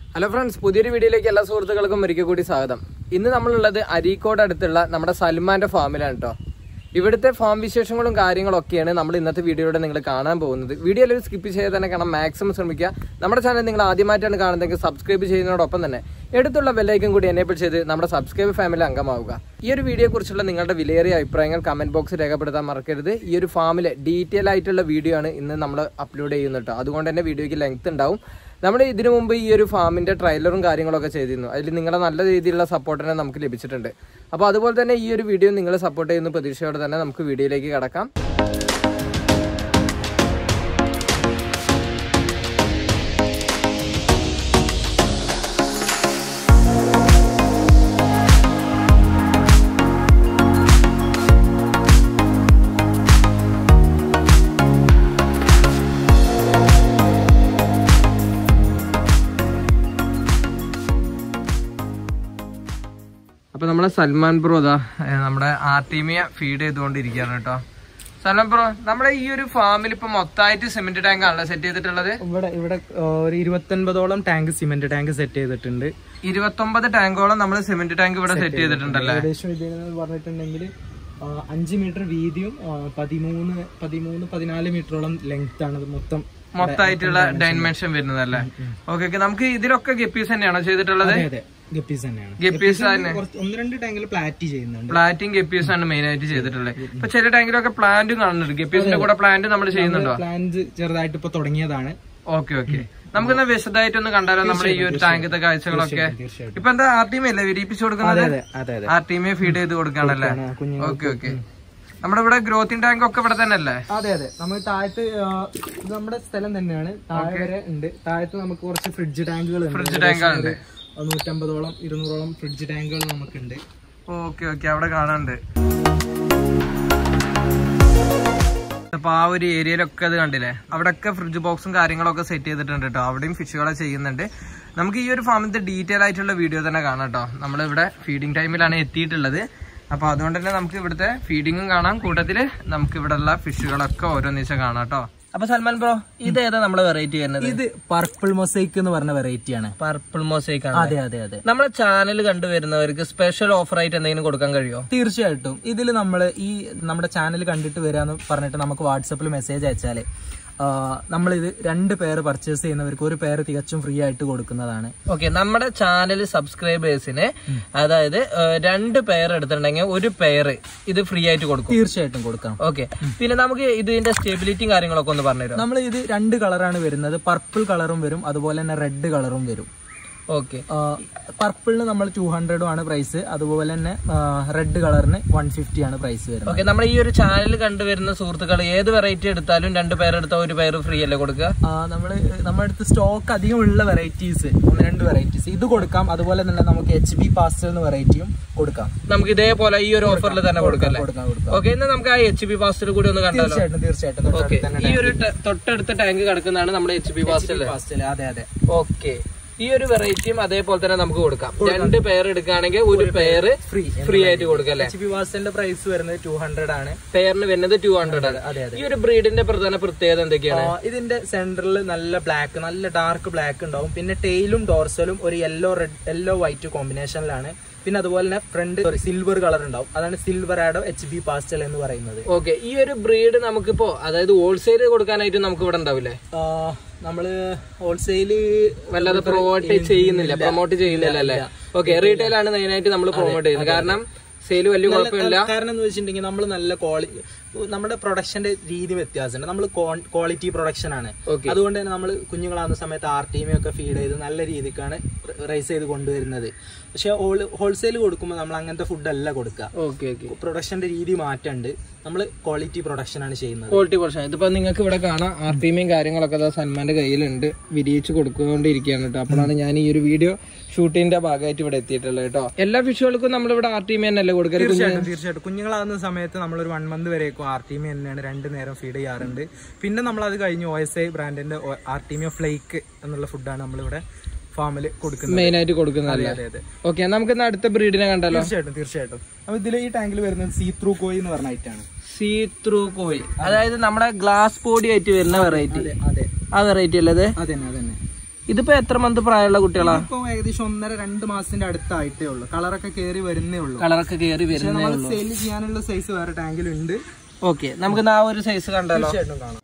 Hello friends പുതിയൊരു വീഡിയോയിലേക്ക് എല്ലാ സുഹൃത്തുക്കൾക്കും ഒരിക്കൽ കൂടി സ്വാഗതം ഇന്ന് നമ്മളുള്ളത് അരീക്കോട് അടുത്തുള്ള നമ്മുടെ സൽമാന്റെ ഫാമിലാണ് കേട്ടോ ഇവിടുത്തെ ഫാം വിശേഷങ്ങളും കാര്യങ്ങളൊക്കെയാണ് നമ്മൾ ഇന്നത്തെ വീഡിയോയിലൂടെ നിങ്ങൾ കാണാൻ പോകുന്നത് വീഡിയോ എല്ലാവരും സ്കിപ്പ് ചെയ്ത് തന്നെ കാണാൻ മാക്സിമം ശ്രമിക്കുക നമ്മുടെ ചാനൽ നിങ്ങൾ ആദ്യമായിട്ടാണ് കാണുന്നതെങ്കിൽ സബ്സ്ക്രൈബ് ചെയ്യുന്നതോടൊപ്പം തന്നെ എടുത്തുള്ള ബെല്ലൈക്കൻ കൂടി എനേബിൾ ചെയ്ത് നമ്മുടെ സബ്സ്ക്രൈബ് ഫാമിലി അംഗമാവുക ഈ ഒരു വീഡിയോയെ കുറിച്ചുള്ള നിങ്ങളുടെ വിലയേറിയ അഭിപ്രായങ്ങൾ കമന്റ് ബോക്സിൽ രേഖപ്പെടുത്താൻ മറക്കരുത് ഈ ഒരു ഫാമിലെ ഡീറ്റെയിൽ ആയിട്ടുള്ള വീഡിയോ ആണ് ഇന്ന് നമ്മൾ അപ്ലോഡ് ചെയ്യുന്നത് കേട്ടോ അതുകൊണ്ട് തന്നെ വീഡിയോയ്ക്ക് ലെങ്ത് ഉണ്ടാവും നമ്മൾ ഇതിനു മുമ്പ് ഈ ഒരു ഫാമിന്റെ ട്രെയിലറും കാര്യങ്ങളൊക്കെ ചെയ്തിരുന്നു അതിൽ നിങ്ങളുടെ നല്ല രീതിയിലുള്ള സപ്പോർട്ടിനെ നമുക്ക് ലഭിച്ചിട്ടുണ്ട് അപ്പോൾ അതുപോലെ തന്നെ ഈ ഒരു വീഡിയോ നിങ്ങൾ സപ്പോർട്ട് ചെയ്യുന്ന പ്രതീക്ഷയോടെ തന്നെ നമുക്ക് വീഡിയോയിലേക്ക് കടക്കാം അപ്പൊ നമ്മളെ സൽമാൻ ബ്രോ ഇതാ ഏ, നമ്മുടെ ആർട്ടീമിയ ഫീഡ് ചെയ്തുകൊണ്ടിരിക്കുകയാണ് കേട്ടോ സൽമാൻ ബ്രോ നമ്മുടെ ഈ ഒരു ഫാമിൽ ഇപ്പൊ മൊത്തമായിട്ട് സിമെന്റ് ടാങ്ക് ആണല്ലോ സെറ്റ് ചെയ്തിട്ടുള്ളത് ഇവിടെ ഇവിടെ ആ, ഒരു ഇരുപത്തൊൻപതോളം ടാങ്ക് സിമെന്റ് ടാങ്ക് സെറ്റ് ചെയ്തിട്ടുണ്ട് ഇരുപത്തൊമ്പത് ടാങ്കോളം നമ്മൾ സിമെന്റ് ടാങ്ക് ഇവിടെ സെറ്റ് ചെയ്തിട്ടുണ്ടല്ലേ ഏകദേശം ഇതിന് പറഞ്ഞിട്ടുണ്ടെങ്കിൽ ആ, അഞ്ച് മീറ്റർ വീതിയും ആ, പതിമൂന്ന് പതിമൂന്ന് പതിനാല് മീറ്ററോളം ലെങ്ത് ആണ് ഇത് മൊത്തം മൊത്തമായിട്ടുള്ള ഡൈമെൻഷൻ വരുന്നതല്ലേ ഓക്കെ ഓക്കെ നമുക്ക് ഇതിലൊക്കെ ഗപ്പീസ് തന്നെയാണോ ചെയ്തിട്ടുള്ളത് അതെ അതെ ഗപ്പീസ് തന്നെയാണ് ഗപ്പീസ് തന്നെ കുറച്ച് ഒന്ന് രണ്ട് ടാങ്കിൽ പ്ലാറ്റ് ചെയ്യുന്നുണ്ട് പ്ലാന്റും ഗപ്പീസ് ആണ് മെയിൻ ആയിട്ട് ചെയ്തിട്ടുള്ളത് ഇപ്പൊ ചില ടാങ്കിലൊക്കെ പ്ലാന്റും കാണുന്നുണ്ട് ഗപ്പീസിന്റെ കൂടെ പ്ലാന്റ് നമ്മൾ ചെയ്യുന്നുണ്ടോ പ്ലാന്റ് ചെറുതായിട്ട് ഇപ്പൊ തുടങ്ങിയതാണ് ഓക്കെ ഓക്കെ നമുക്കൊന്ന് വിശദമായിട്ടൊന്ന് കണ്ടാലോ നമ്മുടെ ഈ ഒരു ടാങ്കത്തെ കാഴ്ചകളൊക്കെ തീർച്ചയായിട്ടും ഇപ്പൊ എന്താ ആർ ടീം അല്ലേ വിരിപ്പിച്ചു കൊടുക്കുന്നത് അതെ അതെ അതെ ആർ ടീമെ ഫീഡ് ചെയ്ത് കൊടുക്കാണല്ലേ ആ, കുഞ്ഞുങ്ങൾ ഓക്കെ ഓക്കെ നമ്മുടെ ഇവിടെ ഗ്രോത്തിങ് ടാങ്ക് ഒക്കെ ഇവിടെ തന്നെ അല്ലേ അതെ അതെ നമ്മൾ താഴത്ത് ആ, ഇത് നമ്മുടെ സ്ഥലം തന്നെയാണ് താഴെ വരെ ഉണ്ട് താഴത്ത് നമുക്ക് കുറച്ച് ഫ്രിഡ്ജ് ടാങ്കുകൾ ഫ്രിഡ്ജ് ടാങ്ക് ഉണ്ട് നൂറ്റമ്പതോളം ഇരുന്നൂറോളം ഫ്രിഡ്ജ് ടാങ്കുകൾ നമുക്കുണ്ട് ഓക്കെ ഓക്കെ അവിടെ കാണാനുണ്ട് അപ്പൊ ആ ഒരു ഏരിയയിലൊക്കെ അത് കണ്ടില്ലേ അവിടെയൊക്കെ ഫ്രിഡ്ജ് ബോക്സും കാര്യങ്ങളൊക്കെ സെറ്റ് ചെയ്തിട്ടുണ്ട് കേട്ടോ അവിടെയും ഫിഷുകളെ ചെയ്യുന്നുണ്ട് നമുക്ക് ഈ ഒരു ഫാമിന്റെ ഡീറ്റെയിൽ ആയിട്ടുള്ള വീഡിയോ തന്നെ കാണാം കേട്ടോ നമ്മളിവിടെ ഫീഡിങ് ടൈമിലാണ് എത്തിയിട്ടുള്ളത് അപ്പൊ അതുകൊണ്ട് തന്നെ നമുക്ക് ഇവിടുത്തെ ഫീഡിങ്ങും കാണാം കൂട്ടത്തില് നമുക്ക് ഇവിടെ ഉള്ള ഫിഷുകളൊക്കെ ഓരോന്നീച്ച കാണാം കേട്ടോ അപ്പൊ സൽമാൻ ബ്രോ ഇത് ഏതാ നമ്മളെ വെറൈറ്റി വരുന്നത് ഇത് പർപ്പിൾ മൊസൈക്ക് എന്ന് പറഞ്ഞ വെറൈറ്റി ആണ് പർപ്പിൾ മോസൈക്ക് ആണ് അതെ അതെ അതെ നമ്മുടെ ചാനൽ കണ്ടുവരുന്നവർക്ക് സ്പെഷ്യൽ ഓഫർ ആയിട്ട് എന്തെങ്കിലും കൊടുക്കാൻ കഴിയുമോ തീർച്ചയായിട്ടും ഇതിൽ നമ്മൾ ഈ നമ്മുടെ ചാനൽ കണ്ടിട്ട് വരാന്ന് പറഞ്ഞിട്ട് നമുക്ക് വാട്സപ്പിൽ മെസ്സേജ് അയച്ചാല് നമ്മളിത് രണ്ട് പേര് പർച്ചേസ് ചെയ്യുന്നവർക്ക് ഒരു പേര് തികച്ചും ഫ്രീ ആയിട്ട് കൊടുക്കുന്നതാണ് ഓക്കെ നമ്മുടെ ചാനൽ സബ്സ്ക്രൈബേഴ്സിന് അതായത് ഏഹ്, രണ്ട് പെയർ എടുത്തിട്ടുണ്ടെങ്കിൽ ഒരു പെയർ ഇത് ഫ്രീ ആയിട്ട് കൊടുക്കും തീർച്ചയായിട്ടും കൊടുക്കാം ഓക്കെ പിന്നെ നമുക്ക് ഇതിന്റെ സ്റ്റെബിലിറ്റിയും കാര്യങ്ങളൊക്കെ ഒന്ന് പറഞ്ഞുതരാം നമ്മൾ ഇത് രണ്ട് കളറാണ് വരുന്നത് പർപ്പിൾ കളറും വരും അതുപോലെ തന്നെ റെഡ് കളറും വരും ഓക്കെ പർപ്പിളിന് നമ്മൾ ടു ഹൺഡ്രഡും ആണ് പ്രൈസ് അതുപോലെ തന്നെ റെഡ് കളറിന് വൺ ഫിഫ്റ്റി ആണ് പ്രൈസ് വരുന്നത് ഓക്കെ നമ്മുടെ ഈ ഒരു ചാനൽ കണ്ടുവരുന്ന സുഹൃത്തുക്കൾ ഏത് വെറൈറ്റി എടുത്താലും രണ്ട് പെയർ എടുത്താൽ ഒരു പെയർ ഫ്രീ അല്ലേ കൊടുക്കുക നമ്മൾ നമ്മുടെ അടുത്ത് സ്റ്റോക്ക് അധികം ഉള്ള വെറൈറ്റീസ് ഒന്ന് രണ്ട് വെറൈറ്റീസ് ഇത് കൊടുക്കാം അതുപോലെ തന്നെ നമുക്ക് എച്ച് ബി പാസ്റ്റൽ എന്ന വെറൈറ്റിയും കൊടുക്കാം നമുക്ക് ഇതേപോലെ ഈ ഒരു ഓഫറിൽ തന്നെ കൊടുക്കാം അല്ലേ കൊടുക്കാം കൊടുക്കാം ഓക്കെ എന്നാൽ നമുക്ക് ആ എച്ച് പി പാസ്റ്റർ കൂടി ഒന്ന് കണ്ടാലോ തീർച്ചയായിട്ടും തീർച്ചയായിട്ടും ഓക്കെ തൊട്ടടുത്ത് തന്നെ ഈ ഒരു ട- തൊട്ടടുത്ത ടാങ്ക് കിടക്കുന്നതാണ് നമ്മുടെ എച്ച് പി പാസ്റ്റർ പാസ്റ്റൽ അതെ അതെ ഓക്കെ ഈ ഒരു വെറൈറ്റിയും അതേപോലെ തന്നെ നമുക്ക് കൊടുക്കാം രണ്ട് പെയർ എടുക്കുകയാണെങ്കിൽ ഒരു പെയർ ഫ്രീ ഫ്രീ ആയിട്ട് കൊടുക്കാം അല്ലേ എച്ച് ബി പാസ്റ്റലിന്റെ പ്രൈസ് വരുന്നത് ടു ഹൺഡ്രഡ് ആണ് പെയറിന് വരുന്നത് ടു ഹൺഡ്രഡ് ആണ് അതെ അതെ ഈ ഒരു ബ്രീഡിന്റെ പ്രധാന പ്രത്യേകത എന്തൊക്കെയാണ് ആ, ഇതിന്റെ സെന്ററിൽ നല്ല ബ്ലാക്ക് നല്ല ഡാർക്ക് ബ്ലാക്ക് ഉണ്ടാവും പിന്നെ ടെയിലും ഡോർസലും ഒരു യെല്ലോ റെഡ് യെല്ലോ വൈറ്റ് കോമ്പിനേഷനിലാണ് പിന്നെ അതുപോലെ തന്നെ ഫ്രണ്ട് സിൽവർ കളർ ഉണ്ടാവും അതാണ് സിൽവർ ആഡോ എച്ച് ബി പാസ്റ്റൽ എന്ന് പറയുന്നത് ഓക്കെ ഈ ഒരു ബ്രീഡ് നമുക്കിപ്പോ അതായത് ഹോൾസെയിൽ കൊടുക്കാനായിട്ട് നമുക്ക് ഇവിടെ ഉണ്ടാവില്ലേ ആ, നമ്മള് ഹോൾസെയില് വല്ലാതെ പ്രൊമോട്ട് ചെയ്യുന്നില്ല പ്രൊമോട്ട് ചെയ്യുന്നില്ല അല്ലേ ഓക്കെ റീറ്റെയിൽ ആണ് മെയിനായിട്ട് നമ്മൾ പ്രൊമോട്ട് ചെയ്യുന്നത് കാരണം സെയിൽ വലിയ കുഴപ്പമില്ല കാരണം എന്ന് വെച്ചിട്ടുണ്ടെങ്കിൽ നമ്മൾ നല്ല ക്വാളിറ്റി നമ്മുടെ പ്രൊഡക്ഷന്റെ രീതി വ്യത്യാസമുണ്ട് നമ്മൾ ക്വാളിറ്റി പ്രൊഡക്ഷൻ ആണ് Okay. അതുകൊണ്ട് തന്നെ നമ്മൾ കുഞ്ഞുങ്ങളാകുന്ന സമയത്ത് ആർ ടീമെ ഒക്കെ ഫീഡ് ചെയ്ത് നല്ല രീതിക്കാണ് റൈസ് ചെയ്ത് കൊണ്ടുവരുന്നത് പക്ഷെ ഹോൾസെയിൽ കൊടുക്കുമ്പോൾ നമ്മൾ അങ്ങനത്തെ ഫുഡ് അല്ല കൊടുക്കുക ഓക്കെ ഓക്കെ പ്രൊഡക്ഷന്റെ രീതി മാറ്റമുണ്ട് നമ്മൾ ക്വാളിറ്റി പ്രൊഡക്ഷൻ ആണ് ചെയ്യുന്നത് ക്വാളിറ്റി കുറച്ചാണ് ഇതിപ്പോ നിങ്ങൾക്ക് ഇവിടെ കാണാം ആർ ടിമിയും കാര്യങ്ങളൊക്കെ ദാ സൽമാന്റെ കയ്യിലുണ്ട് വിരിയിച്ച് കൊടുച്ചുകൊണ്ടിരിക്കുകയാണ് കേട്ടോ അപ്പോഴാണ് ഞാൻ ഈ ഒരു വീഡിയോ ഷൂട്ടിന്റെ ഭാഗമായിട്ട് ഇവിടെ എത്തിയിട്ടുള്ളത് കേട്ടോ എല്ലാ ഫിഷുകൾക്കും നമ്മളിവിടെ ആർ ടി തന്നെയല്ലേ കൊടുക്കരുത് തീർച്ചയായിട്ടും തീർച്ചയായിട്ടും കുഞ്ഞുങ്ങളാകുന്ന സമയത്ത് നമ്മൾ ഒരു വൺ മന്ത് വരേക്കും ആർ ടീമി തന്നെയാണ് രണ്ട് നേരം ഫീഡ് ചെയ്യാറുണ്ട് പിന്നെ നമ്മൾ അത് കഴിഞ്ഞ് ഒ എസ് ഐ ബ്രാൻഡിന്റെ ആർ ടീമിയോ ഫ്ലേക്ക് എന്നുള്ള ഫുഡാണ് നമ്മളിവിടെ ഫാമിൽ കൊടുക്കുന്നത് മെയിൻ ആയിട്ട് കൊടുക്കുന്നതല്ലേ അതെ അതെ ഓക്കെ നമുക്ക് ഇന്ന് അടുത്ത ബ്രീഡിനെ കണ്ടാലോ തീർച്ചയായിട്ടും തീർച്ചയായിട്ടും അപ്പൊ ഇതിൽ ഈ ടാങ്കിൽ വരുന്നത് സീ ത്രൂ കോയി എന്ന് പറഞ്ഞ ഐറ്റാണ് സീ ത്രൂ കോയി അതായത് നമ്മുടെ ഗ്ലാസ് ബോഡി ആയിട്ട് വരുന്ന വെറൈറ്റി അതെ അതെ ആ വെറൈറ്റി അല്ലത് അതന്നെ അതന്നെ ഇതിപ്പോ എത്ര മന്ത് പ്രായമുള്ള കുട്ടികളാ ഇപ്പൊ ഏകദേശം ഒന്നര രണ്ട് മാസത്തിന്റെ അടുത്തായിട്ടേ ഉള്ളൂ കളറൊക്കെ കയറി വരുന്നേ ഉള്ളൂ കളറൊക്കെ കയറി വരുന്നത് നമ്മൾ സെയിൽ ചെയ്യാനുള്ള സൈസ് വേറെ ടാങ്കിലുണ്ട് ഓക്കെ നമുക്ക് ആ ഒരു സൈസ് കണ്ടാലോ തീർച്ചയായിട്ടും കാണാം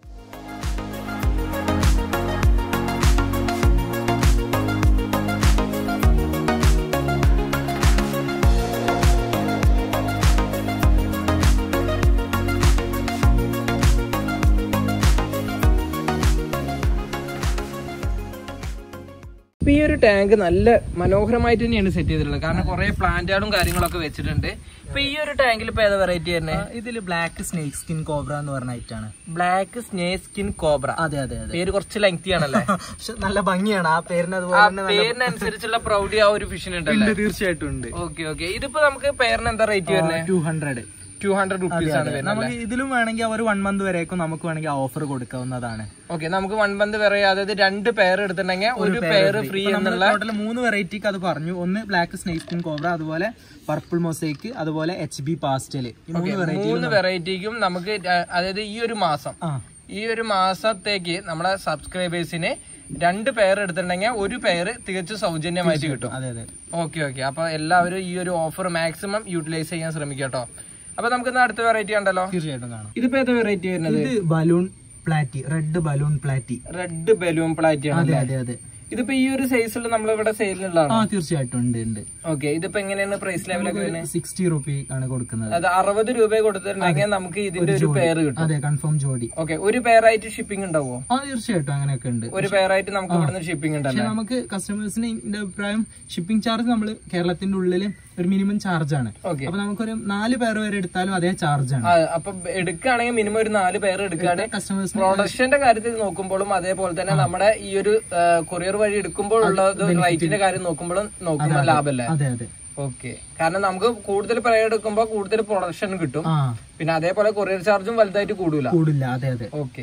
ഇപ്പൊ ഈ ഒരു ടാങ്ക് നല്ല മനോഹരമായിട്ട് തന്നെയാണ് സെറ്റ് ചെയ്തിട്ടുള്ളത് കാരണം കുറെ പ്ലാന്റുകളും കാര്യങ്ങളൊക്കെ വെച്ചിട്ടുണ്ട് ഇപ്പൊ ഈ ഒരു ടാങ്കിൽ ഇപ്പൊ ഏതാ വെറൈറ്റി തന്നെ ഇതിൽ ബ്ലാക്ക് സ്നേക്ക് സ്കിൻ കോബ്ര എന്ന് പറഞ്ഞ ഐറ്റാണ് ബ്ലാക്ക് സ്നേ സ്കിൻ കോബ്ര അതെ അതെ അതെ പേര് കുറച്ച് ലെങ്തി ആണല്ലേ പക്ഷെ നല്ല ഭംഗിയാണ് ആ പേരിന് ആ അതുപോലെ തന്നെ നല്ല പേരിനനുസരിച്ചുള്ള പ്രൗഢി ആ ഒരു ഫിഷിന് ഉണ്ടല്ലേ ഉണ്ട്, തീർച്ചയായിട്ടും ഉണ്ട് ഓക്കെ ഓക്കെ ഇതിപ്പോ നമുക്ക് പേരിന് എന്താ റേറ്റ് വരുന്നത് two hundred two hundred rupees ആണ് വരുന്നത് നമുക്ക് ഇതിലും വേണമെങ്കിൽ അവർ വൺ മന്ത് വരേക്കും നമുക്ക് വേണമെങ്കിൽ ഓഫർ കൊടുക്കാവുന്നതാണ് ഓക്കെ നമുക്ക് വൺ ബന്ത് വേറെ അതായത് രണ്ട് പെയർ എടുത്തിട്ടുണ്ടെങ്കിൽ ഒരു പെയർ ഫ്രീ എന്നുള്ള ടോട്ടൽ മൂന്ന് വെറൈറ്റിക്ക് അത് പറഞ്ഞു ഒന്ന് ബ്ലാക്ക് സ്നേക്ക് സ്കിൻ കോബ്ര അതുപോലെ പർപ്പിൾ മൊസൈക്ക് അതുപോലെ എച്ച് ബി പാസ്റ്റല് ഈ മൂന്ന് വെറൈറ്റി മൂന്ന് വെറൈറ്റിക്കും നമുക്ക് ര- അതായത് ഈ ഒരു മാസം ആ ഈ ഒരു മാസത്തേക്ക് നമ്മളെ സബ്സ്ക്രൈബേഴ്സിന് രണ്ട് പെയർ എടുത്തിട്ടുണ്ടെങ്കിൽ ഒരു പെയർ തികച്ചും സൗജന്യമായിട്ട് കിട്ടും അതെ അതെ ഓക്കെ ഓക്കെ അപ്പൊ എല്ലാവരും ഈ ഒരു ഓഫർ മാക്സിമം യൂട്ടിലൈസ് ചെയ്യാൻ ശ്രമിക്കുക കേട്ടോ അപ്പൊ നമുക്ക് ഇന്ന് അടുത്ത വെറൈറ്റി ഉണ്ടല്ലോ തീർച്ചയായിട്ടും കാണാം ഇതിപ്പോ ഏതാ വെറൈറ്റി വരുന്നത് ഇത് balloon platy red balloon platy red balloon platy ആണ് അതെ അതെ അതെ ഇതിപ്പോ ഈ ഒരു സൈസിൽ നമ്മൾ ഇവിടെ സെയിലുള്ളതാണ് ആ തീർച്ചയായിട്ടും ഉണ്ട് ഉണ്ട് ഓക്കെ ഇതിപ്പോ എങ്ങനെയാണ് പ്രൈസ് ലെവലൊക്കെ വരുന്നത് സിക്സ്റ്റി റുപ്പി ആണ് കൊടുക്കുന്നത് അത് അറുപത് രൂപ കൊടുത്തിട്ടുണ്ടെങ്കിൽ നമുക്ക് ഇതിന്റെ ഒരു പെയർ കിട്ടും അതെ കൺഫേം ജോഡി ഓക്കെ ഒരു പെയറായിട്ട് ഷിപ്പിംഗ് ഉണ്ടാവോ ആ തീർച്ചയായിട്ടും അങ്ങനെയൊക്കെ ഉണ്ട് ഒരു പെയറായിട്ട് നമുക്ക് ഇവിടുന്ന് ഷിപ്പിംഗ് ഉണ്ടല്ലോ പക്ഷെ നമുക്ക് കസ്റ്റമേഴ്സിന് എന്റെ അഭിപ്രായം ഷിപ്പിംഗ് ചാർജ് നമ്മൾ കേരളത്തിന്റെ ഉള്ളിൽ ഒരു മിനിമം ചാർജ് ആണ് ഓക്കെ അപ്പൊ നമുക്കൊരു നാല് പേർ വരെ എടുത്താലും അതേ ചാർജ് ആണ് അപ്പൊ എടുക്കുകയാണെങ്കിൽ മിനിമം ഒരു നാല് പേർ എടുക്കുകയാണ് കസ്റ്റമേഴ്സിന് പ്രൊഡക്ഷന്റെ കാര്യത്തിൽ നോക്കുമ്പോഴും അതേപോലെ തന്നെ നമ്മുടെ ഈ ഒരു കൊറിയർ വഴി എടുക്കുമ്പോൾ ഉള്ള റേറ്റിന്റെ കാര്യം നോക്കുമ്പോഴും നോക്കുമ്പോൾ ലാഭമല്ലേ അതെ അതെ ഓക്കെ കാരണം നമുക്ക് കൂടുതൽ പെയർ എടുക്കുമ്പോൾ കൂടുതൽ പ്രൊഡക്ഷൻ കിട്ടും ആ പിന്നെ അതേപോലെ കൊറിയർ ചാർജും വലുതായിട്ട് കൂടൂല കൂടില്ല അതെ അതെ ഓക്കെ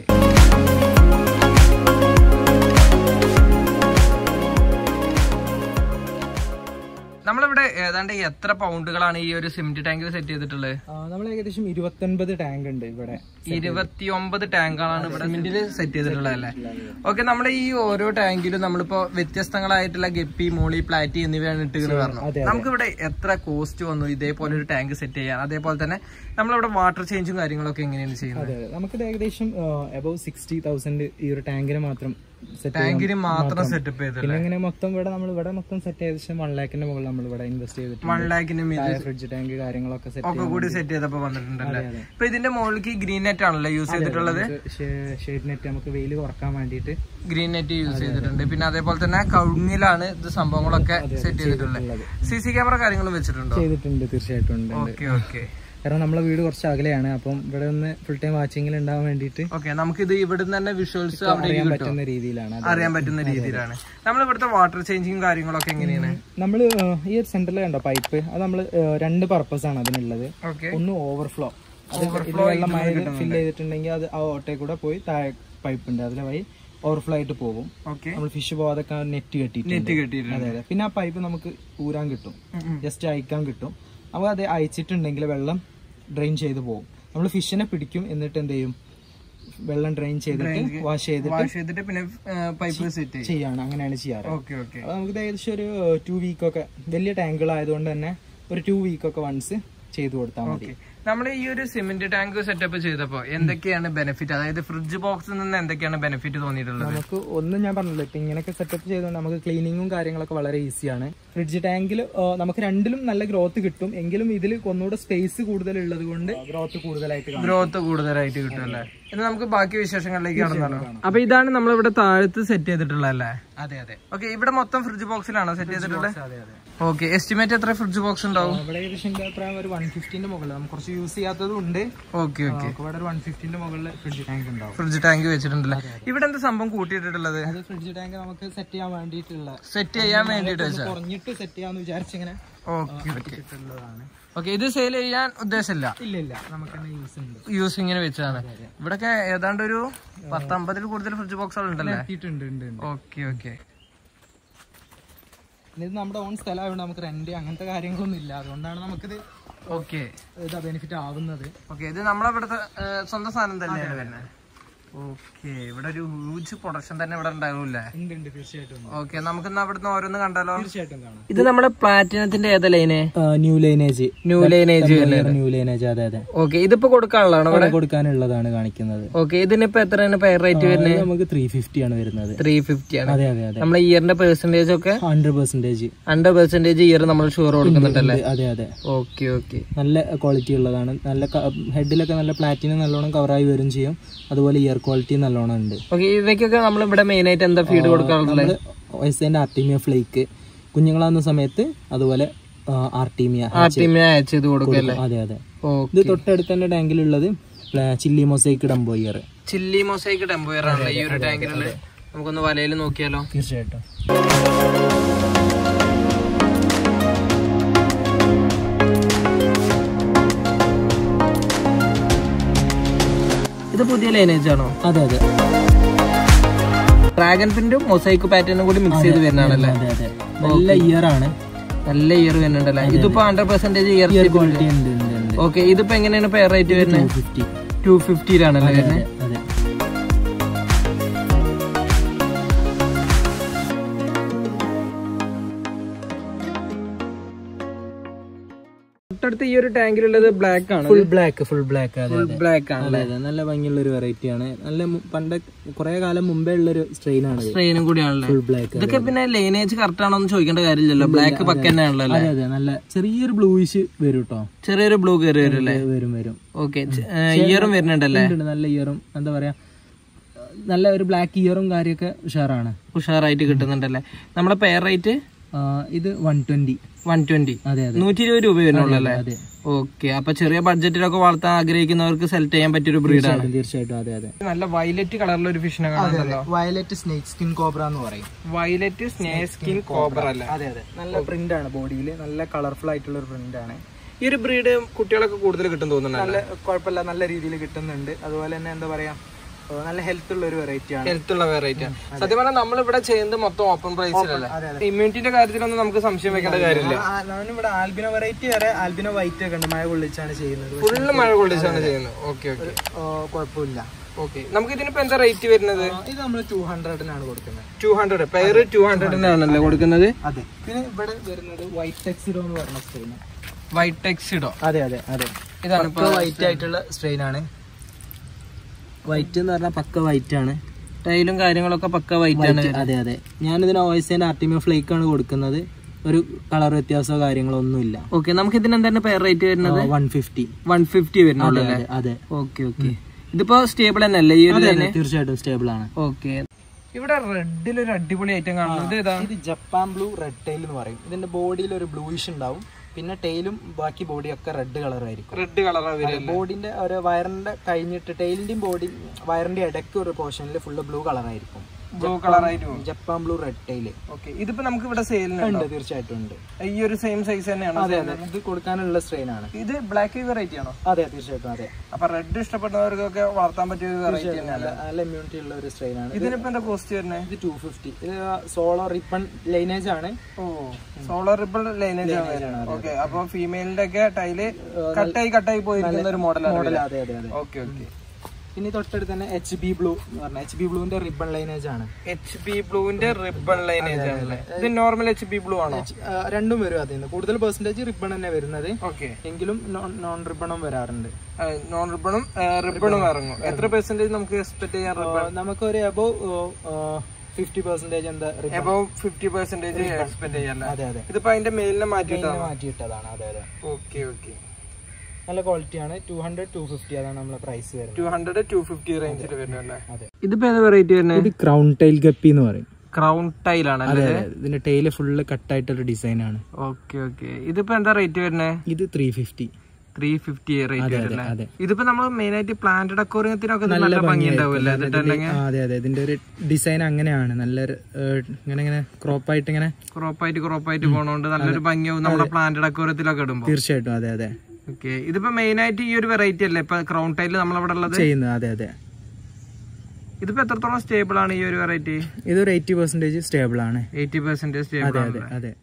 നമ്മളിവിടെ ഏതാണ്ട് എത്ര പൗണ്ടുകളാണ് ഈ ഒരു സിമെന്റ് ടാങ്കിൽ സെറ്റ് ചെയ്തിട്ടുള്ളത് നമ്മൾ ഏകദേശം ഇരുപത്തൊൻപത് ടാങ്ക് ഉണ്ട് ഇവിടെ ഇരുപത്തിയൊമ്പത് ടാങ്കുകളാണ് ഇവിടെ സിമെന്റിൽ സെറ്റ് ചെയ്തിട്ടുള്ളത് അല്ലേ ഓക്കെ നമ്മുടെ ഈ ഓരോ ടാങ്കിലും നമ്മളിപ്പോ വ്യത്യസ്തങ്ങളായിട്ടുള്ള ഗപ്പി മോളി പ്ലാറ്റി എന്നിവയാണ് ഇട്ടുകൾ പറഞ്ഞു നമുക്ക് ഇവിടെ എത്ര കോസ്റ്റ് വന്നു ഇതേപോലെ ഒരു ടാങ്ക് സെറ്റ് ചെയ്യാൻ അതേപോലെ തന്നെ നമ്മളിവിടെ വാട്ടർ ചേഞ്ചും കാര്യങ്ങളൊക്കെ എങ്ങനെയാണ് ചെയ്യുന്നത് അതെ അതെ നമുക്കിത് ഏകദേശം അബവ് സിക്സ്റ്റി തൗസൻഡ് ഈ ഒരു ടാങ്കിന് മാത്രം സെറ്റ് ടാങ്കിന് മാത്രം സെറ്റപ്പ് ചെയ്തിട്ടുള്ളത് പിന്നെ ഇങ്ങനെ മൊത്തം ഇവിടെ നമ്മൾ ഇവിടെ മൊത്തം സെറ്റ് ഏകദേശം വൺ ലാഖിന്റെ മുകളിൽ നമ്മൾ ഇവിടെ ഇൻവെസ്റ്റ് ചെയ്തിട്ടുണ്ട് വൺ ലാഖിന് മീതെ ഫ്രിഡ്ജ് ടാങ്ക് കാര്യങ്ങളൊക്കെ സെറ്റ് ഒക്കെ കൂടി സെറ്റ് ചെയ്തപ്പോ വന്നിട്ടുണ്ടല്ലേ ഇപ്പൊ ഇതിന്റെ മുകളിലേക്ക് ഗ്രീൻ നെറ്റ് ആണല്ലോ യൂസ് ചെയ്തിട്ടുള്ളത് ഷെയ്ഡ് നെറ്റ് നമുക്ക് വെയിൽ കുറക്കാൻ വേണ്ടിയിട്ട് ഗ്രീൻ നെറ്റ് യൂസ് ചെയ്തിട്ടുണ്ട് പിന്നെ അതേപോലെ തന്നെ കൗങ്ങിലാണ് ഇത് സംഭവങ്ങളൊക്കെ സെറ്റ് ചെയ്തിട്ടുള്ളത് സി സി ക്യാമറ കാര്യങ്ങളും വെച്ചിട്ടുണ്ടോ ചെയ്തിട്ടുണ്ട് തീർച്ചയായിട്ടും ഉണ്ട് ഓക്കെ ഓക്കെ കാരണം നമ്മളെ വീട് കുറച്ച് അകലെയാണ് അപ്പം ഇവിടെ ഒന്ന് ഫുൾ ടൈം വാച്ചിങ്ങിൽ ഉണ്ടാവാൻ വേണ്ടിയിട്ട് ഓക്കെ നമുക്കിത് ഇവിടുന്ന് തന്നെ വിഷ്വൽസ് അവിടെ അറിയാൻ പറ്റുന്ന രീതിയിലാണ് അത്. അറിയാൻ പറ്റുന്ന രീതിയിലാണ് നമ്മൾ ഇവിടുത്തെ വാട്ടർ ചേഞ്ചിങ് കാര്യങ്ങളൊക്കെ എങ്ങനെയാണ് നമ്മൾ ഈ ഒരു സെന്ററിൽ കണ്ടോ പൈപ്പ് അത് നമ്മൾ രണ്ട് പർപ്പസ് ആണ് അതിനുള്ളത് ഓക്കെ ഒന്ന് ഓവർഫ്ലോ അത് ഇത് വെള്ളം മഴ ഫില്ല് ചെയ്തിട്ടുണ്ടെങ്കിൽ അത് ആ ഓട്ടയിൽ കൂടെ പോയി താഴെ പൈപ്പ് ഉണ്ട് അതിലെ വഴി ഓവർഫ്ലോ ആയിട്ട് പോകും ഓക്കെ നമ്മൾ ഫിഷ് പോകാതെ നെറ്റ് കെട്ടിയിട്ടുണ്ട് നെറ്റ് കെട്ടിയിട്ടുണ്ട് അതെ അതെ പിന്നെ ആ പൈപ്പ് നമുക്ക് ഊരാൻ കിട്ടും ജസ്റ്റ് അയക്കാൻ കിട്ടും അപ്പോൾ അത് അയച്ചിട്ടുണ്ടെങ്കിൽ വെള്ളം ഡ്രെയിൻ ചെയ്ത് പോകും നമ്മൾ ഫിഷിനെ പിടിക്കും എന്നിട്ട് എന്ത് ചെയ്യും വെള്ളം ഡ്രെയിൻ ചെയ്തിട്ട് വാഷ് ചെയ്തിട്ട് വാഷ് ചെയ്തിട്ട് പിന്നെ പൈപ്പ് സെറ്റ് ചെയ്യും ചെയ്യാണ് അങ്ങനെയാണ് ചെയ്യാറ് ഓക്കെ ഓക്കെ അപ്പോൾ നമുക്ക് ഏകദേശം ഒരു ടു വീക്കൊക്കെ വലിയ ടാങ്കുകളായതുകൊണ്ട് തന്നെ ഒരു ടു വീക്കൊക്കെ വൺസ് ചെയ്തു കൊടുത്താൽ മതി നമ്മൾ ഈ ഒരു സിമെന്റ് ടാങ്ക് സെറ്റപ്പ് ചെയ്തപ്പോ എന്തൊക്കെയാണ് ബെനിഫിറ്റ് അതായത് ഫ്രിഡ്ജ് ബോക്സിൽ നിന്ന് എന്തൊക്കെയാണ് ബെനിഫിറ്റ് തോന്നിയിട്ടുള്ളത് നമുക്ക് ഒന്നും ഞാൻ പറഞ്ഞല്ലോ ഇപ്പൊ ഇങ്ങനെയൊക്കെ സെറ്റപ്പ് ചെയ്തുകൊണ്ട് നമുക്ക് ക്ലീനിങ്ങും കാര്യങ്ങളൊക്കെ വളരെ ഈസിയാണ് ഫ്രിഡ്ജ് ടാങ്കിൽ നമുക്ക് രണ്ടിലും നല്ല ഗ്രോത്ത് കിട്ടും എങ്കിലും ഇതിൽ ഒന്നുകൂടെ സ്പേസ് കൂടുതൽ ഉള്ളത് കൊണ്ട് ഗ്രോത്ത് കൂടുതലായിട്ട് കാണും. ഗ്രോത്ത് കൂടുതലായിട്ട് കിട്ടും അല്ലേ ഇനി നമുക്ക് ബാക്കി വിശേഷങ്ങളിലേക്ക് കടന്നാലോ അപ്പൊ ഇതാണ് നമ്മൾ ഇവിടെ താഴത്ത് സെറ്റ് ചെയ്തിട്ടുള്ളത് അല്ലേ അതെ അതെ ഓക്കെ ഇവിടെ മൊത്തം ഫ്രിഡ്ജ് ബോക്സിലാണോ സെറ്റ് ചെയ്തിട്ടുള്ളത് അതെ അതെ ഓക്കെ എസ്റ്റിമേറ്റ് എത്ര ഫ്രിഡ്ജ് ബോക്സ് ഉണ്ടാവും ഇവിടെ ഏകദേശം എന്റെ അഭിപ്രായം ഒരു വൺ ഫിഫ്റ്റിന്റെ മുകളിൽ നമുക്ക് കുറച്ച് യൂസ് ചെയ്യാത്തതും ഉണ്ട് ഓക്കെ ഓക്കെ നമുക്ക് ഇവിടെ ഒരു വൺ ഫിഫ്റ്റിന്റെ മുകളിൽ ഫ്രിഡ്ജ് ടാങ്ക് ഉണ്ടാവും ഫ്രിഡ്ജ് ടാങ്ക് വെച്ചിട്ടുണ്ടല്ലേ ഇവിടെ എന്താ സംഭവം കൂട്ടിയിട്ടിട്ടുള്ളത് അത് ഫ്രിഡ്ജ് ടാങ്ക് നമുക്ക് സെറ്റ് ചെയ്യാൻ വേണ്ടിയിട്ടുള്ള സെറ്റ് ചെയ്യാൻ വേണ്ടിട്ട് വെച്ചാ കുറഞ്ഞിട്ട് സെറ്റ് ചെയ്യാന്ന് വിചാരിച്ചിങ്ങനെ ഓക്കെ ഓക്കെ ഇട്ടുള്ളതാണ് ഓക്കെ ഇത് സെയിൽ ചെയ്യാൻ ഉദ്ദേശമില്ല ഇല്ല ഇല്ല നമുക്ക് തന്നെ യൂസ് ഉണ്ട് യൂസിങ്ങിന് വെച്ചാണ് ഇവിടൊക്കെ ഏതാണ്ട് ഒരു പത്തമ്പതിൽ കൂടുതൽ ഫ്രിഡ്ജ് ബോക്സുകൾ ഉണ്ടല്ലേ എത്തിയിട്ടുണ്ട് ഉണ്ട് ഉണ്ട് ഓക്കെ ഓക്കെ ഇത് നമ്മുടെ ഓൺ സ്ഥലമായതുകൊണ്ട് നമുക്ക് റെന്റ് അങ്ങനത്തെ കാര്യങ്ങളൊന്നും ഇല്ല അതുകൊണ്ടാണ് നമുക്കിത് ഓക്കെ ഇതാ ബെനിഫിറ്റ് ആവുന്നത് ഓക്കെ ഇത് നമ്മളവിടുത്തെ ഏഹ്, സ്വന്തം സാധനം തന്നെയാണ് വരുന്നത് ഓക്കെ ഇവിടെ ഒരു ഹ്യൂജ് പ്രൊഡക്ഷൻ തന്നെ ഇവിടെ ഉണ്ടാവില്ലേ ഉണ്ട് ഉണ്ട് തീർച്ചയായിട്ടും ഓക്കെ നമുക്ക് അവിടുന്ന് ഓരോന്ന് കണ്ടാലോ തീർച്ചയായിട്ടും കാണാം ഇത് നമ്മുടെ പ്ലാറ്റിനത്തിന്റെ ഏതാ line new lineage new lineage new lineage അതെ അതെ ഓക്കെ ഇതിപ്പോ കൊടുക്കാനുള്ളതാണോ ഇവിടെ കൊടുക്കാനുള്ളതാണ് കാണിക്കുന്നത് ഓക്കെ ഇതിനിപ്പോ എത്രയാണ് പെയർ റേറ്റ് വരുന്നത് നമുക്ക് ത്രീ ഫിഫ്റ്റി ആണ് വരുന്നത് ത്രീ ഫിഫ്റ്റി ആണ് അതെ അതെ അതെ നമ്മളെ ഇയറിന്റെ പെർസെന്റേജ് ഒക്കെ hundred percentage hundred percentage ear നമ്മൾ ഷുഗർ കൊടുക്കുന്നുണ്ടല്ലേ അതെ അതെ ഓക്കെ ഓക്കെ നല്ല ക്വാളിറ്റി ഉള്ളതാണ് നല്ല ഹെഡിലൊക്കെ നല്ല പ്ലാറ്റിനും നല്ലോണം കവറായി വരും ചെയ്യും അതുപോലെ ഇയർ ക്വാളിറ്റി നല്ലോണം ഉണ്ട് ഓക്കെ ഇവയ്ക്കൊക്കെ നമ്മൾ ഇവിടെ മെയിൻ ആയിട്ട് എന്താ ഫീഡ് കൊടുക്കാറുള്ളത് വയസ്സേൻ്റെ ആർട്ടീമിയ ഫ്ലേക്ക് കുഞ്ഞുങ്ങളാകുന്ന സമയത്ത് അതുപോലെ ആർട്ടീമിയ ആർട്ടിമിയ അയച്ച് ചെയ്ത് കൊടുക്കല്ലേ അതെ അതെ ഇത് ഓക്കെ തൊട്ടടുത്ത് തന്നെ ടാങ്കിലുള്ളത് chilli mosaic dumbo ear chilli mosaic dumbo ear ആണല്ലോ ഈ ഒരു ടാങ്കിലുള്ള നമുക്കൊന്ന് വലയിൽ നോക്കിയാലോ തീർച്ചയായിട്ടും ഇത് പുതിയ ലൈനേജ് ആണോ അതെ അതെ ഡ്രാഗൺ പ്രിന്റും മൊസൈക്ക് പാറ്റേണും കൂടി മിക്സ് ചെയ്ത് വരുന്നതാണല്ലേ അതെ അതെ നല്ല ഇയർ ആണ് നല്ല ഇയർ വരുന്നുണ്ടല്ലേ ഇതിപ്പോ hundred percentage ear ear quality ഉണ്ട് ഉണ്ട് ഉണ്ട് ഓക്കെ ഇതിപ്പോ എങ്ങനെയാണ് പെയർ റേറ്റ് വരുന്നത് ഫിഫ്റ്റി ടു ഫിഫ്റ്റിയിലാണല്ലേ വരുന്നത് അതെ തൊട്ടടുത്ത് ഈ ഒരു ടാങ്കിലുള്ളത് ബ്ലാക്ക് ആണ് ഫുൾ ബ്ലാക്ക് ഫുൾ ബ്ലാക്ക് അതെ ഫുൾ ബ്ലാക്ക് ആണ് അതെ അതെ നല്ല ഭംഗിയുള്ള ഒരു വെറൈറ്റി ആണ് നല്ല മു- പണ്ട് കുറെ കാലം മുമ്പേ ഉള്ള ഒരു സ്ട്രെയിൻ ആണ് ട്രെയിനും കൂടിയാണല്ലേ ഫുൾ ബ്ലാക്ക് ഇതൊക്കെ പിന്നെ ലൈനേജ് കറക്റ്റ് ആണോ എന്ന് ചോദിക്കേണ്ട കാര്യമില്ലല്ലോ ബ്ലാക്ക് പക്ക തന്നെയാണല്ലോ അല്ലേ അതെ അതെ നല്ല ചെറിയൊരു ബ്ലൂയിഷ് വരും കേട്ടോ ചെറിയൊരു ബ്ലൂ കയറി വരും അല്ലേ വരും വരും ഓക്കെ ഇയറും വരുന്നുണ്ടല്ലേ ഉണ്ട്, നല്ല ഇയറും എന്താ പറയാ നല്ല ഒരു ബ്ലാക്ക് ഇയറും കാര്യമൊക്കെ ഉഷാറാണ് ഉഷാറായിട്ട് കിട്ടുന്നുണ്ടല്ലേ നമ്മുടെ പെയർ റേറ്റ് ആ, ഇത് വൺ ട്വന്റി വൺ ട്വന്റി അതെ അതെ നൂറ്റി ഇരുപത് രൂപ വരുന്നുള്ളൂ അല്ലേ അതെ ഓക്കെ അപ്പൊ ചെറിയ ബഡ്ജറ്റിലൊക്കെ വളർത്താൻ ആഗ്രഹിക്കുന്നവർക്ക് സെലക്ട് ചെയ്യാൻ പറ്റിയൊരു ബ്രീഡാണ് തീർച്ചയായിട്ടും അതെ അതെ നല്ല വയലറ്റ് കളറിലുള്ള ഒരു ഫിഷിനെ കാണുന്നല്ലോ വയലറ്റ് സ്നേക്ക് സ്കിൻ കോബ്ര എന്ന് പറയും വയലറ്റ് സ്നേ സ്കിൻ കോബർ അല്ലേ അതെ അതെ നല്ല പ്രിന്റ് ആണ് ബോഡിയിൽ നല്ല കളർഫുൾ ആയിട്ടുള്ള ഒരു പ്രിന്റ് ആണ് ഈ ഒരു ബ്രീഡ് കുട്ടികളൊക്കെ കൂടുതൽ കിട്ടും തോന്നുന്നുണ്ട് നല്ല കുഴപ്പമില്ല നല്ല രീതിയിൽ കിട്ടുന്നുണ്ട് അതുപോലെ തന്നെ എന്താ പറയാ ആ, നല്ല ഹെൽത്ത് ഉള്ള ഒരു വെറൈറ്റി ആണ് ഹെൽത്ത് ഉള്ള വെറൈറ്റി സത്യം പറഞ്ഞാൽ നമ്മൾ ഇവിടെ ചെയ്യുന്നത് മൊത്തം ഓപ്പൺ പ്രൈസിലല്ലേ ഇമ്മ്യൂണിറ്റിന്റെ കാര്യത്തിലൊന്നും നമുക്ക് സംശയം വെക്കേണ്ട കാര്യമില്ല ആ, ഞാനിവിടെ ആൽബിനോ വെറൈറ്റി വരെ ആൽബിനോ വൈറ്റ് ഒക്കെ ഉണ്ട് മഴ കൊള്ളിച്ചാണ് ചെയ്യുന്നത് ഫുള്ള് മഴ കൊള്ളിച്ചാണ് ചെയ്യുന്നത് ഓക്കെ ഓക്കെ ആ, കുഴപ്പമില്ല ഓക്കെ നമുക്ക് ഇതിനിപ്പോ എന്താ റേറ്റ് വരുന്നത് ആ, ഇത് നമ്മൾ ടു ഹൺഡ്രഡിനാണ് കൊടുക്കുന്നത് ടു ഹൺഡ്രഡ് പെയർ ടു ഹൺഡ്രഡിനാണല്ലേ കൊടുക്കുന്നത് അതെ പിന്നെ ഇവിടെ വരുന്നത് വൈറ്റ് ടെക്സിഡോ എന്ന് പറഞ്ഞ സ്ട്രെയിൻ വൈറ്റ് ടെക്സിഡോ അതെ അതെ അതെ ഇതാണ് ഇപ്പൊ വൈറ്റ് ആയിട്ടുള്ള സ്ട്രെയിൻ ആണ് വൈറ്റ് എന്ന് പറഞ്ഞാൽ പക്ക വൈറ്റ് ആണ് ടൈലും കാര്യങ്ങളൊക്കെ പക്ക വൈറ്റ് ആണ് അതെ അതെ ഞാനിതിന് ഓയിസിന്റെ ആർട്ടിമിയ ഫ്ലേക്ക് ആണ് കൊടുക്കുന്നത് ഒരു കളർ വ്യത്യാസമോ കാര്യങ്ങളോ ഒന്നുമില്ല ഓക്കെ നമുക്ക് ഇതിന് എന്താണ് പെയർ റേറ്റ് വരുന്നത് വൺ ഫിഫ്റ്റി വൺ ഫിഫ്റ്റി വരുന്നുള്ളൂ അല്ലേ അതെ ഓക്കെ ഓക്കെ ഇതിപ്പോ സ്റ്റേബിൾ തന്നെ അല്ലേ ഈ ഒരു അതെ, ലൈന് തീർച്ചയായിട്ടും സ്റ്റേബിൾ ആണ് ഓക്കെ ഇവിടെ റെഡിൽ ഒരു അടിപൊളി ഐറ്റം കാണുന്നത് ഇതാ ഇത് ജപ്പാൻ ബ്ലൂ റെഡ് ടെയിൽ എന്ന് പറയും ഇതിന്റെ ബോഡിയിൽ ഒരു ബ്ലൂയിഷ് ഉണ്ടാവും പിന്നെ ടെയിലും ബാക്കി ബോഡിയൊക്കെ റെഡ് കളർ ആയിരിക്കും റെഡ് കളറാ വരിക ബോഡിന്റെ ഒരു വയറിന്റെ കഴിഞ്ഞിട്ട് ടെയിലിന്റെയും ബോഡി വയറിന്റെ ഇടയ്ക്ക് ഒരു പോർഷനിൽ ഫുള്ള് ബ്ലൂ കളർ ആയിരിക്കും ബ്ലൂ കളറായിട്ട് പോകും Japan blue red tail okay ഇതിപ്പോ നമുക്ക് ഇവിടെ സെയിലിനുണ്ട് ഉണ്ട് തീർച്ചയായിട്ടും ഉണ്ട് ഈ ഒരു സെയിം സൈസ് തന്നെയാണ് അതെ അതെ ഇത് കൊടുക്കാനുള്ള സ്ട്രെയിൻ ആണ് ഇത് ബ്ലാക്ക് വെറൈറ്റി ആണോ അതെ തീർച്ചയായിട്ടും അതെ അപ്പൊ റെഡ് ഇഷ്ടപ്പെടുന്നവർക്കൊക്കെ വളർത്താൻ പറ്റിയ ഒരു വെറൈറ്റി തന്നെയാണ് നല്ല നല്ല ഇമ്മ്യൂണിറ്റി ഉള്ള ഒരു സ്ട്രെയിൻ ആണ് ഇതിനിപ്പോ എന്താ കോസ്റ്റ് വരുന്നത് ഇത് ടു ഫിഫ്റ്റി ഇത് സോളോ റിപ്പൺ ലൈനേജ് ആണ് ഓ സോളാർ റിപ്പിൾ ലൈനേജ് ആണ് ഓക്കെ അപ്പൊ ഫീമെയിലിന്റെ ഒക്കെ ടൈല് കട്ടായി കട്ടായി പോയിരിക്കുന്ന ഒരു മോഡലാണ് മോഡൽ അതെ അതെ അതെ ഓക്കെ ഓക്കെ ഇനി തൊട്ടടുത്ത് തന്നെ എച്ച് ബി ബ്ലൂ എന്ന് പറഞ്ഞാൽ എച്ച് ബി ബ്ലൂവിന്റെ റിബൺ ലൈനേജ് ആണ് എച്ച് ബി ബ്ലൂവിന്റെ റിബൺ ലൈനേജ് ആണല്ലേ ഇത് നോർമൽ എച്ച് ബി ബ്ലൂ ആണോ ആ, രണ്ടും വരും അതിൽ നിന്ന് കൂടുതൽ പെർസെന്റേജ് റിബൺ തന്നെ വരുന്നത് ഓക്കെ എങ്കിലും നോൺ റിബണും വരാറുണ്ട് നോൺ റിബണും റിബണും ഇറങ്ങും എത്ര പെർസെന്റേജ് നമുക്ക് എക്സ്പെക്ട് ചെയ്യാൻ ആ, നമുക്കൊരു അബോ ഫിഫ്റ്റി പെർസെന്റേജ് എന്താ ribbon above fifty percentage expect ചെയ്യാല്ലേ അതെ അതെ ഇതിപ്പോ അതിന്റെ മെയിലിനെ മാറ്റിയിട്ടാണ് മാറ്റിയിട്ടതാണ് അതെ അതെ ഓക്കെ ഓക്കെ നല്ല ക്വാളിറ്റി ആണ് ടു ഹൺഡ്രഡ് ടു ഫിഫ്റ്റി അതാണ് നമ്മളെ പ്രൈസ് വരുന്നത് ടു ഹൺഡ്രഡ് ടു ഫിഫ്റ്റി റേഞ്ചിൽ വരുന്നല്ലേ അതെ ഇതിപ്പോ ഏത് വെറൈറ്റി വരുന്നത് ഇത് ക്രൗൺ ടൈൽ ഗപ്പി എന്ന് പറയും ക്രൗൺ ടൈലാണ് അതെ അതെ ഇതിന്റെ ടൈല് ഫുള്ള് കട്ടായിട്ടൊരു ഡിസൈൻ ആണ് ഓക്കെ ഓക്കെ ഇതിപ്പോ എന്താ റേറ്റ് വരുന്നത് ഇത് three fifty three fifty rate വരുന്നത് അതെ ഇതിപ്പോ നമ്മൾ മെയിൻ ആയിട്ട് പ്ലാന്റ് അക്വറിയത്തിനൊക്കെ ഇത് നല്ല ഭംഗി ഉണ്ടാവില്ല ഇതിട്ടുണ്ടെങ്കിൽ ആ, അതെ അതെ ഇതിന്റെ ഒരു ഡിസൈൻ അങ്ങനെയാണ് നല്ല ഇങ്ങനെ ഇങ്ങനെ ക്രോപ്പ് ആയിട്ട് ഇങ്ങനെ ക്രോപ്പായിട്ട് ക്രോപ്പായിട്ട് പോണോണ്ട് നല്ലൊരു ഭംഗിയാവും നമ്മുടെ പ്ലാന്റ് അക്വറിയത്തിലൊക്കെ ഇടുമ്പോ തീർച്ചയായിട്ടും അതെ അതെ ഓക്കെ ഇതിപ്പോ മെയിൻ ആയിട്ട് ഈ ഒരു വെറൈറ്റി അല്ലേ ഇപ്പൊ ക്രൗൺ ടൈൽ നമ്മളവിടെ ഉള്ളത് ചെയ്യുന്നത് അതെ അതെ ഇതിപ്പോ എത്രത്തോളം സ്റ്റേബിൾ ആണ് ഈ ഒരു വെറൈറ്റി ഇതൊരു എയ്റ്റി പെർസെന്റേജ് സ്റ്റേബിൾ ആണ് എയ്റ്റി പെർസെന്റേജ് സ്റ്റേബിൾ അതെ ആണ് അതെ